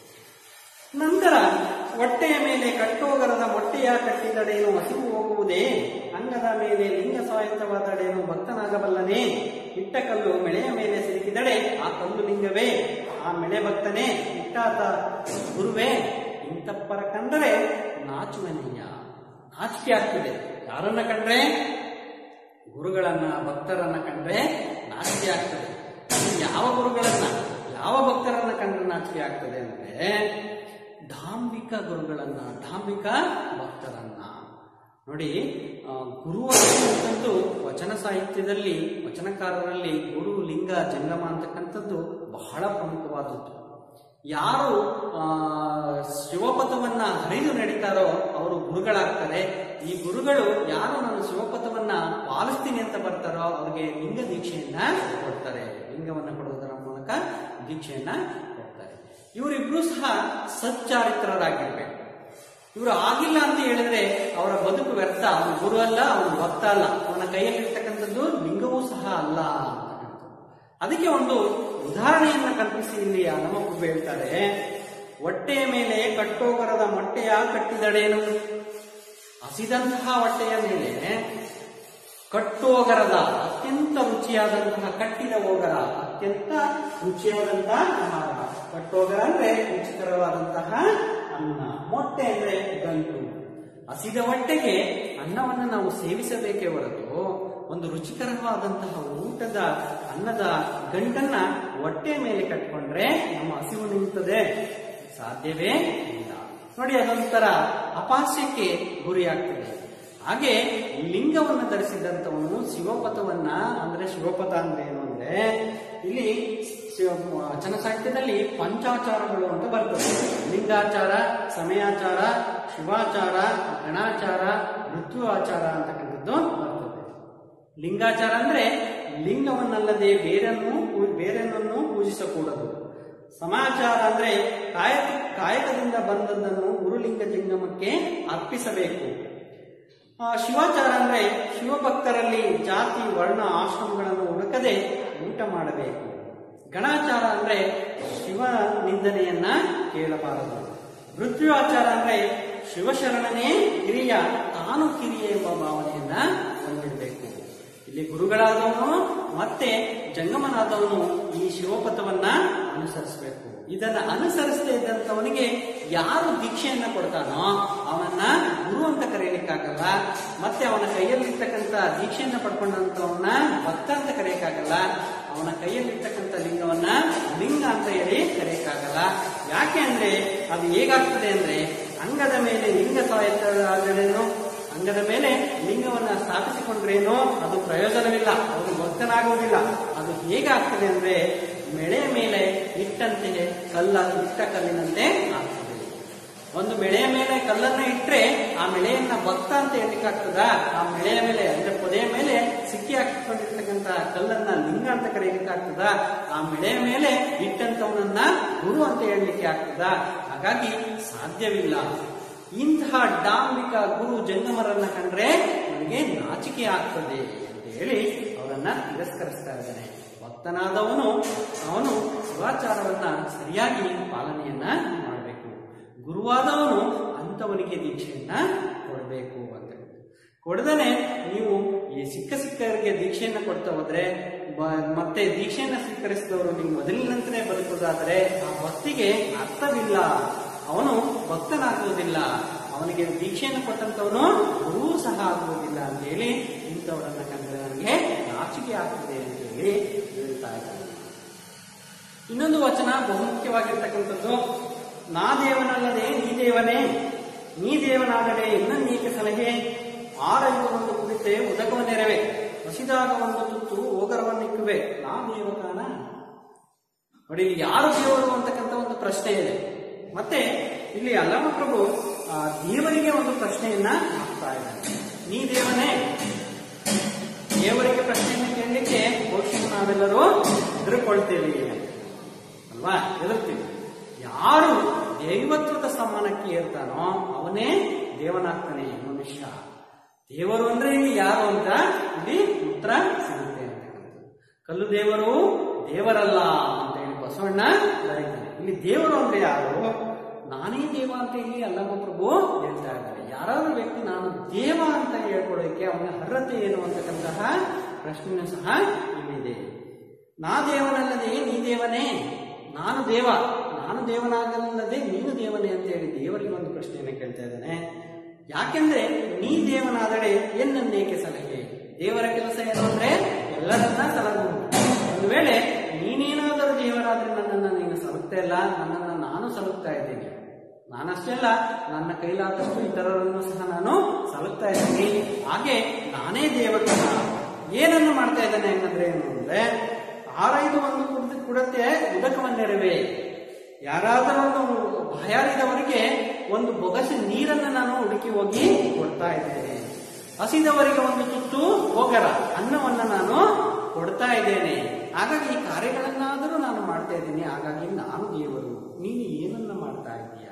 ನಂತರ ಹೊಟ್ಟೆಯ ಮೇಲೆ ಕಟ್ಟೋಗರದ ಮೊಟ್ಟೆಯ ಕಟ್ಟಿದಡೇನು ಹಸಿವು ಹೋಗುವುದೇ ಅಂಗದ ಮೇಲೆ ಲಿಂಗ ಸ್ವಾಯತ್ತವಾದಡೇನು ಭಕ್ತನಾಗಬಲ್ಲನೇ ಇಟ್ಟ ಕಲ್ಲು ಮೆಳೆಯ ಮೇಲೆ ಸಿಲುಕಿದಡೆ ಆ ಕಲ್ಲು ಲಿಂಗವೇ ಆ ಮೆಳೆ ಭಕ್ತನೇ ಇಟ್ಟಾತ ಗುರುವೇ ಇಂತಪ್ಪರ ಕಂಡರೆ ನಾಚುವನೀಯ ನಾಚಿಕೆ ಆಗ್ತಿದೆ ಯಾರನ್ನ ಕಂಡ್ರೆ ಗುರುಗಳನ್ನ ಭಕ್ತರನ್ನ ಕಂಡ್ರೆ ನಾಚಿಕೆ ಆಗ್ತದೆ ಅದು ಯಾವ ಗುರುಗಳನ್ನ ಯಾವ ಭಕ್ತರನ್ನ ಕಂಡ್ರೆ ನಾಚಿಕೆ ಆಗ್ತದೆ ಅಂದ್ರೆ ಧಾಂಬಿಕ ಗುರುಗಳನ್ನ ಧಾಂಬಿಕ ಭಕ್ತರನ್ನ ನೋಡಿ ಆ, ಗುರು ಅಂತಕ್ಕಂಥದ್ದು ವಚನ ಸಾಹಿತ್ಯದಲ್ಲಿ ವಚನಕಾರರಲ್ಲಿ ಗುರು ಲಿಂಗ ಜಂಗಮ ಅಂತಕ್ಕಂಥದ್ದು ಬಹಳ ಪ್ರಮುಖವಾದದ್ದು ಯಾರು ಆ, ಶಿವಪಥವನ್ನ ಹರಿದು ನಡೀತಾರೋ ಅವರು ಗುರುಗಳಾಗ್ತಾರೆ ಈ ಗುರುಗಳು ಯಾರು ನಾನು ಶಿವಪಥವನ್ನ ಪಾಲಿಸ್ತೀನಿ ಅಂತ ಬರ್ತಾರೋ ಅವ್ರಿಗೆ ಲಿಂಗ ದೀಕ್ಷೆಯನ್ನ ಕೊಡ್ತಾರೆ ಲಿಂಗವನ್ನ ಕೊಡುವುದರ ಮೂಲಕ ದೀಕ್ಷೆಯನ್ನ ಕೊಡ್ತಾರೆ ಇವರಿಬ್ರು ಸಹ ಸಚ್ಚಾರಿತ್ರರಾಗಿರ್ಬೇಕು ಇವರು ಆಗಿಲ್ಲ ಅಂತ ಹೇಳಿದ್ರೆ ಅವರ ಬದುಕು ವ್ಯರ್ಥ ಅವನು ಗುರು ಅಲ್ಲ ಅವನು ಭಕ್ತ ಅಲ್ಲ ಅವನ ಕೈಯಲ್ಲಿರ್ತಕ್ಕಂಥದ್ದು ಲಿಂಗವೂ ಸಹ ಅಲ್ಲ ಅಂತಕ್ಕಂಥದ್ದು ಅದಕ್ಕೆ ಒಂದು ಉದಾಹರಣೆಯನ್ನ ಕಲ್ಪಿಸಿ ಇಲ್ಲಿ ಆ ನಮ್ಮ ಪ್ರಭು ಹೇಳ್ತಾರೆ ಹೊಟ್ಟೆಯ ಮೇಲೆ ಕಟ್ಟೋಗರದ ಮೊಟ್ಟೆಯ ಕಟ್ಟಿದಡೇನು ಹಸಿದಂತಹ ಹೊಟ್ಟೆಯ ಮೇಲೆ ಕಟ್ಟೋಗರದ ಅತ್ಯಂತ ರುಚಿಯಾದಂತಹ ಕಟ್ಟಿದ ಓಗರ ಅತ್ಯಂತ ರುಚಿಯಾದಂತಹ ಆಹಾರ ಕಟ್ಟೋಗರ ಅಂದ್ರೆ ರುಚಿಕರವಾದಂತಹ ಅನ್ನ ಮೊಟ್ಟೆ ಅಂದ್ರೆ ಗಂಟು ಹಸಿದ ಹೊಟ್ಟೆಗೆ ಅನ್ನವನ್ನು ನಾವು ಸೇವಿಸಬೇಕೇ ಹೊರತು ಒಂದು ರುಚಿಕರವಾದಂತಹ ಊಟದ ಅನ್ನದ ಗಂಟನ್ನ ಹೊಟ್ಟೆ ಮೇಲೆ ಕಟ್ಕೊಂಡ್ರೆ ನಮ್ಮ ಹಸಿವು ನಿಲ್ತದೆ ಸಾಧ್ಯವೇ ಇಲ್ಲ ನೋಡಿ ಅದೊಂಥರ ಅಪಾಸ್ಯಕ್ಕೆ ಗುರಿಯಾಗ್ತದೆ ಹಾಗೆ ಲಿಂಗವನ್ನು ಧರಿಸಿದಂತವನು ಶಿವಪಥವನ್ನ ಅಂದ್ರೆ ಶಿವಪಥ ಅಂದ್ರೆ ಏನು ಅಂದ್ರೆ ಇಲ್ಲಿ ಶಿವ ವಚನ ಸಾಹಿತ್ಯದಲ್ಲಿ ಪಂಚಾಚಾರಗಳು ಅಂತ ಬರ್ತದೆ ಲಿಂಗಾಚಾರ ಸಮಯಾಚಾರ ಶಿವಾಚಾರ ಗಣಾಚಾರ ಮೃತ್ಯು ಆಚಾರ ಅಂತಕ್ಕಂಥದ್ದು ಬರ್ತದೆ ಲಿಂಗಾಚಾರ ಅಂದ್ರೆ ಲಿಂಗವನ್ನಲ್ಲದೆ ಬೇರನ್ನು ಬೇರೆನನ್ನು ಪೂಜಿಸಕೂಡದು ಸಮಾಚಾರ ಅಂದ್ರೆ ಕಾಯಕ ಕಾಯಕದಿಂದ ಬಂದದ್ದನ್ನು ಗುರುಲಿಂಗ ಜಂಗಮಕ್ಕೆ ಅರ್ಪಿಸಬೇಕು ಆ, ಶಿವಾಚಾರ ಅಂದ್ರೆ ಶಿವಭಕ್ತರಲ್ಲಿ ಜಾತಿ ವರ್ಣ ಆಶ್ರಮಗಳನ್ನು ಹುಡುಕದೆ ಊಟ ಮಾಡಬೇಕು ಗಣಾಚಾರ ಅಂದ್ರೆ ಶಿವ ನಿಂದನೆಯನ್ನ ಕೇಳಬಾರದು ಮೃತ್ಯುವಾಚಾರ ಅಂದ್ರೆ ಶಿವಶರಣನೇ ಹಿರಿಯ ತಾನು ಕಿರಿಯ ಎಂಬ ಭಾವನೆಯನ್ನ ಹೊಂದಿರಬೇಕು ಇಲ್ಲಿ ಗುರುಗಳಾದವನು ಮತ್ತೆ ಜಂಗಮನಾದವನು ಈ ಶಿವಪಥವನ್ನ ಅನುಸರಿಸಬೇಕು ಇದನ್ನ ಅನುಸರಿಸದೇ ಇದ್ದಂಥವನಿಗೆ ಯಾರು ದೀಕ್ಷೆಯನ್ನ ಕೊಡ್ತಾನೋ ಅವನನ್ನ ಗುರು ಅಂತ ಕರೆಯಲಿಕ್ಕಾಗಲ್ಲ ಮತ್ತೆ ಅವನ ಕೈಯಲ್ಲಿರ್ತಕ್ಕಂಥ ದೀಕ್ಷೆಯನ್ನ ಪಡ್ಕೊಂಡಂತವನ್ನ ಭಕ್ತ ಅಂತ ಕರೆಯಕ್ಕಾಗಲ್ಲ ಅವನ ಕೈಯಲ್ಲಿರ್ತಕ್ಕಂಥ ಲಿಂಗವನ್ನ ಲಿಂಗ ಅಂತ ಹೇಳಿ ಕರೆಯಕ್ಕಾಗಲ್ಲ ಯಾಕೆ ಅಂದ್ರೆ ಅದು ಹೇಗಾಗ್ತದೆ ಅಂದ್ರೆ ಅಂಗದ ಮೇಲೆ ಲಿಂಗ ಸಾಹಿತ್ಯಗಳೇನು ಅಂಗದ ಮೇಲೆ ಲಿಂಗವನ್ನ ಸ್ಥಾಪಿಸಿಕೊಂಡ್ರೇನೋ ಅದು ಪ್ರಯೋಜನವಿಲ್ಲ ಅದು ಭಕ್ತನಾಗುವುದಿಲ್ಲ ಅದು ಹೇಗಾಗ್ತದೆ ಅಂದ್ರೆ ಮೆಳೆಯ ಮೇಲೆ ಇಟ್ಟಂತೆ ಕಲ್ಲ ಇಟ್ಟ ಕಲ್ಲಿನಂತೆ ಆಗ್ತದೆ ಒಂದು ಮೆಳೆಯ ಮೇಲೆ ಕಲ್ಲನ್ನ ಇಟ್ರೆ ಆ ಮೆಳೆಯನ್ನ ಭಕ್ತ ಅಂತ ಹೇಳಲಿಕ್ಕಾಗ್ತದ ಆ ಮೆಳೆಯ ಮೇಲೆ ಅಂದ್ರೆ ಪೊದೆಯ ಮೇಲೆ ಸಿಕ್ಕಿ ಹಾಕಿಕೊಂಡಿರ್ತಕ್ಕಂಥ ಕಲ್ಲನ್ನ ಲಿಂಗ ಅಂತ ಕರೆಯಲಿಕ್ಕಾಗ್ತದ ಆ ಮೆಳೆಯ ಮೇಲೆ ಇಟ್ಟಂತವನನ್ನ ಗುರು ಅಂತ ಹೇಳಲಿಕ್ಕೆ ಆಗ್ತದ ಹಾಗಾಗಿ ಸಾಧ್ಯವಿಲ್ಲ ಇಂತಹ ಡಾಂಬಿಕ ಗುರು ಜಂಗಮರನ್ನ ಕಂಡ್ರೆ ನನಗೆ ನಾಚಿಕೆ ಆಗ್ತದೆ ಅಂತ ಹೇಳಿ ಅವರನ್ನ ತಿರಸ್ಕರಿಸ್ತಾ ಇದ್ದಾನೆ ಭಕ್ತನಾದವನು ಅವನು ಶಿವಾಚಾರವನ್ನ ಸರಿಯಾಗಿ ಪಾಲನೆಯನ್ನ ಮಾಡಬೇಕು ಗುರುವಾದವನು ಅಂಥವನಿಗೆ ದೀಕ್ಷೆಯನ್ನ ಕೊಡಬೇಕು ಅಂತ ಕೊಡದನೆ ನೀವು ಈ ಸಿಕ್ಕ ಸಿಕ್ಕರಿಗೆ ದೀಕ್ಷೆಯನ್ನ ಕೊಡ್ತಾ ಹೋದ್ರೆ ಬ- ಮತ್ತೆ ದೀಕ್ಷೆಯನ್ನ ಸ್ವೀಕರಿಸಿದವರು ನೀವು ಮೊದಲಿನಂತೆ ಬದುಕುವುದಾದರೆ ಆ ಭಕ್ತಿಗೆ ಅರ್ಥವಿಲ್ಲ ಅವನು ಭಕ್ತನಾಗುವುದಿಲ್ಲ ಅವನಿಗೆ ದೀಕ್ಷೆಯನ್ನು ಕೊಟ್ಟಂತವನು ಗುರು ಸಹ ಆಗುವುದಿಲ್ಲ ಅಂತ ಹೇಳಿ ಇಂಥವರನ್ನ ಕಂಡ್ರೆ ನನಗೆ ನಾಚಿಕೆ ಆಗ್ತದೆ ಅಂತ ಹೇಳಿ ಹೇಳ್ತಾ ಇದ್ದಾನೆ ಇನ್ನೊಂದು ವಚನ ಬಹುಮುಖ್ಯವಾಗಿರ್ತಕ್ಕಂಥದ್ದು ನಾ ದೇವನಲ್ಲದೆ ನೀ ದೇವನೇ ನೀ ದೇವನಾದರೆ ಇನ್ನೊಂದೇಕೆ ಸಲಹೆ ಆರೈದು ಒಂದು ಕುರಿತೆ ಉದಕವ ನೆರವೆ ಹಸಿದಾಗ ಒಂದು ತುತ್ತು ಓಗರವನ್ನಿಕ್ಕುವೆ ನಾ ದೇವತಾನ ನೋಡಿ ಇಲ್ಲಿ ಯಾರು ದೇವರು ಅಂತಕ್ಕಂಥ ಒಂದು ಪ್ರಶ್ನೆ ಇದೆ ಮತ್ತೆ ಇಲ್ಲಿ ಅಲ್ಲಮ ಪ್ರಭು ಆ ದೇವರಿಗೆ ಒಂದು ಪ್ರಶ್ನೆಯನ್ನ ಹಾಕ್ತಾ ಇದ್ದಾನೆ ನೀ ದೇವನೇ ದೇವರಿಗೆ ಪ್ರಶ್ನೆಯನ್ನು ಕೇಳಲಿಕ್ಕೆ ಬಹುಶಃ ನಾವೆಲ್ಲರೂ ಹೆದರ್ಕೊಳ್ತೇವೆ ಅಲ್ವಾ ಹೆದರ್ತೀವಿ ಯಾರು ದೈವತ್ವದ ಸಮಾನಕ್ಕೆ ಏರ್ತಾನೋ ಅವನೇ ದೇವನಾಗ್ತಾನೆ ಮನುಷ್ಯ ದೇವರು ಅಂದ್ರೆ ಇಲ್ಲಿ ಯಾರು ಅಂತ ಇಲ್ಲಿ ಉತ್ತರ ಸಿಗುತ್ತೆ ಅಂತಕ್ಕಂಥದ್ದು ಕಲ್ಲು ದೇವರು ದೇವರಲ್ಲ ಅಂತ ಹೇಳಿ ಬಸವಣ್ಣ ಬರೀತಾನೆ ಇಲ್ಲಿ ದೇವರು ಅಂದ್ರೆ ಯಾರು ನಾನೇ ದೇವ ಅಂತ ಇಲ್ಲಿ ಅಲ್ಲಮ್ಮ ಪ್ರಭು ಹೇಳ್ತಾ ಇದ್ದಾರೆ ಯಾರಾದ್ರೂ ವ್ಯಕ್ತಿ ನಾನು ದೇವ ಅಂತ ಹೇಳ್ಕೊಳ್ಳೋಕೆ ಅವನ ಅರ್ಹತೆ ಏನು ಅಂತಕ್ಕಂತಹ ಪ್ರಶ್ನೆಯೂ ಸಹ ಇಲ್ಲಿದೆ ನಾ ದೇವನಲ್ಲದೆ ನೀ ದೇವನೇ ನಾನು ದೇವ ನಾನು ದೇವನಾಗಲ್ಲದೆ ನೀನು ದೇವನೇ ಅಂತ ಹೇಳಿ ದೇವರಿಗೆ ಒಂದು ಪ್ರಶ್ನೆಯನ್ನು ಕೇಳ್ತಾ ಇದ್ದಾನೆ ಯಾಕೆಂದ್ರೆ ನೀ ದೇವನಾದರೆ ಎನ್ನನ್ನೇಕೆ ಸಲಹೆ ದೇವರ ಕೆಲಸ ಏನು ಅಂದ್ರೆ ಎಲ್ಲರನ್ನ ಸಲಹುವುದು ಒಂದು ವೇಳೆ ನೀನೇನಾದರೂ ದೇವರಾದ್ರೆ ನನ್ನನ್ನು ನೀನು ಸಲುಕ್ತಾ ಇಲ್ಲ ನನ್ನನ್ನು ನಾನು ಸಲುಕ್ತಾ ಇದ್ದೇನೆ ನಾನಷ್ಟೇ ಅಲ್ಲ ನನ್ನ ಕೈಲಾದಷ್ಟು ಇತರರನ್ನು ಸಹ ನಾನು ಸಲುಕ್ತಾ ಇದ್ದೀನಿ ಹಾಗೆ ನಾನೇ ದೇವರು ಏನನ್ನು ಮಾಡ್ತಾ ಇದ್ದಾನೆ ಏನಂದ್ರೆ ಏನು ಅಂದ್ರೆ ಆರೈದು ಒಂದು ಕುಡಿದು ಕುಡತೆ ಉದಕವನ್ನೆರವೆ ಯಾರಾದರೊಂದು ಬಾಯಾರಿದವರಿಗೆ ಒಂದು ಬೊಗಸೆ ನೀರನ್ನು ನಾನು ಹುಡುಕಿ ಹೋಗಿ ಕೊಡ್ತಾ ಇದ್ದೇನೆ ಹಸಿದವರಿಗೆ ಒಂದು ತುತ್ತು ಹೋಗರ ಅನ್ನವನ್ನ ನಾನು ಕೊಡ್ತಾ ಇದ್ದೇನೆ ಹಾಗಾಗಿ ಈ ಕಾರ್ಯಗಳನ್ನಾದರೂ ನಾನು ಮಾಡ್ತಾ ಇದ್ದೀನಿ ಹಾಗಾಗಿ ನಾನು ದೇವರು ನೀನು ಏನನ್ನ ಮಾಡ್ತಾ ಇದ್ದೀಯಾ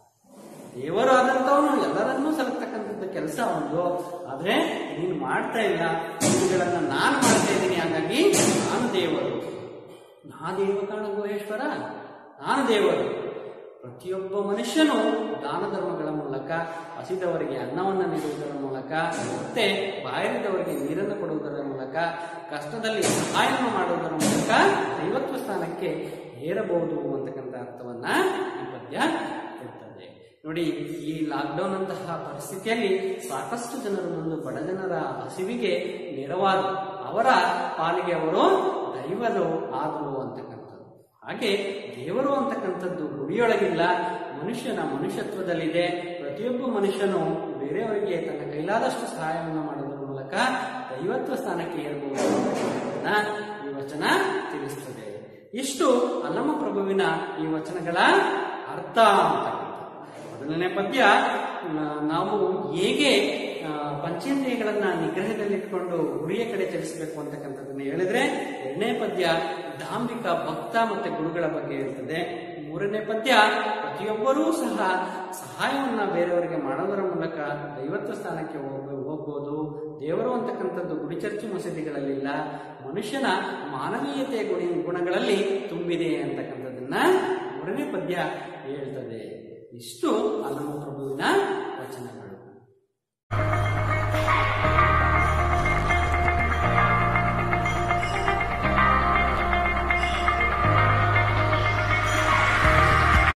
ದೇವರು ಆದಂತವನು ಎಲ್ಲರನ್ನೂ ಸಲತಕ್ಕಂಥದ್ದು ಕೆಲಸ ಒಂದು ಆದ್ರೆ ನೀನು ಮಾಡ್ತಾ ಇಲ್ಲ ಇವುಗಳನ್ನ ನಾನು ಮಾಡ್ತಾ ಇದ್ದೀನಿ ಹಾಗಾಗಿ ನಾನು ದೇವರು ನಾ ದೇವಕಾಣ ಗುಹೇಶ್ವರ ನಾನು ದೇವರು ಪ್ರತಿಯೊಬ್ಬ ಮನುಷ್ಯನು ದಾನ ಧರ್ಮಗಳ ಮೂಲಕ ಹಸಿದವರಿಗೆ ಅನ್ನವನ್ನು ನೀಡುವುದರ ಮೂಲಕ ಮತ್ತೆ ಬಾಯರಿದವರಿಗೆ ನೀರನ್ನು ಕೊಡುವುದರ ಮೂಲಕ ಕಷ್ಟದಲ್ಲಿ ಸಹಾಯವನ್ನು ಮಾಡುವುದರ ಮೂಲಕ ದೈವತ್ವ ಸ್ಥಾನಕ್ಕೆ ಏರಬಹುದು ಅಂತಕ್ಕಂಥ ಅರ್ಥವನ್ನ ಈ ಪದ್ಯ ಕೊಡ್ತದೆ ನೋಡಿ ಈ ಲಾಕ್ಡೌನ್ ಅಂತಹ ಪರಿಸ್ಥಿತಿಯಲ್ಲಿ ಸಾಕಷ್ಟು ಜನರು ಒಂದು ಬಡ ಜನರ ಹಸಿವಿಗೆ ನೆರವಾದ ಅವರ ಪಾಲಿಗೆ ಅವರು ದೈವರು ಆದರು ಅಂತಕ್ಕಂಥದ್ದು ಹಾಗೆ ದೇವರು ಅಂತಕ್ಕಂಥದ್ದು ಗುಡಿಯೊಳಗಿಲ್ಲ ಮನುಷ್ಯನ ಮನುಷ್ಯತ್ವದಲ್ಲಿದೆ ಪ್ರತಿಯೊಬ್ಬ ಮನುಷ್ಯನು ಬೇರೆಯವರಿಗೆ ತನ್ನ ಕೈಲಾದಷ್ಟು ಸಹಾಯವನ್ನು ಮಾಡುವುದರ ಮೂಲಕ ದೈವತ್ವ ಸ್ಥಾನಕ್ಕೆ ಏರಬಹುದು ಅನ್ನೋದನ್ನ ಈ ವಚನ ತಿಳಿಸ್ತದೆ ಇಷ್ಟು ಅಲ್ಲಮ ಪ್ರಭುವಿನ ಈ ವಚನಗಳ ಅರ್ಥ ಅಂತಕ್ಕಂಥದ್ದು ಮೊದಲನೇ ಪದ್ಯ ಆ, ನಾವು ಹೇಗೆ ಆ, ಪಂಚೇಂದ್ರಿಯಗಳನ್ನ ನಿಗ್ರಹದಲ್ಲಿಟ್ಕೊಂಡು ಗುರಿಯ ಕಡೆ ಚಲಿಸಬೇಕು ಅಂತಕ್ಕಂಥದ್ದನ್ನ ಹೇಳಿದ್ರೆ ಎರಡನೇ ಪದ್ಯ ಧಾಂಬಿಕ ಭಕ್ತ ಮತ್ತೆ ಗುರುಗಳ ಬಗ್ಗೆ ಇರ್ತದೆ ಮೂರನೇ ಪದ್ಯ ಪ್ರತಿಯೊಬ್ಬರೂ ಸಹ ಸಹಾಯವನ್ನ ಬೇರೆಯವರಿಗೆ ಮಾಡೋದರ ಮೂಲಕ ದೈವತ್ವ ಸ್ಥಾನಕ್ಕೆ ಹೋಗ- ಹೋಗ್ಬೋದು ದೇವರು ಅಂತಕ್ಕಂಥದ್ದು ಗುಡಿ ಚರ್ಚು ಮಸೀದಿಗಳಲ್ಲಿಲ್ಲ ಮನುಷ್ಯನ ಮಾನವೀಯತೆಯ ಗುಣ ಗುಣಗಳಲ್ಲಿ ತುಂಬಿದೆ ಅಂತಕ್ಕಂಥದ್ದನ್ನ ಮೂರನೇ ಪದ್ಯ ಹೇಳ್ತದೆ ಇಷ್ಟು ಅಲ್ಲಮ ಪ್ರಭುವಿನ ವಚನ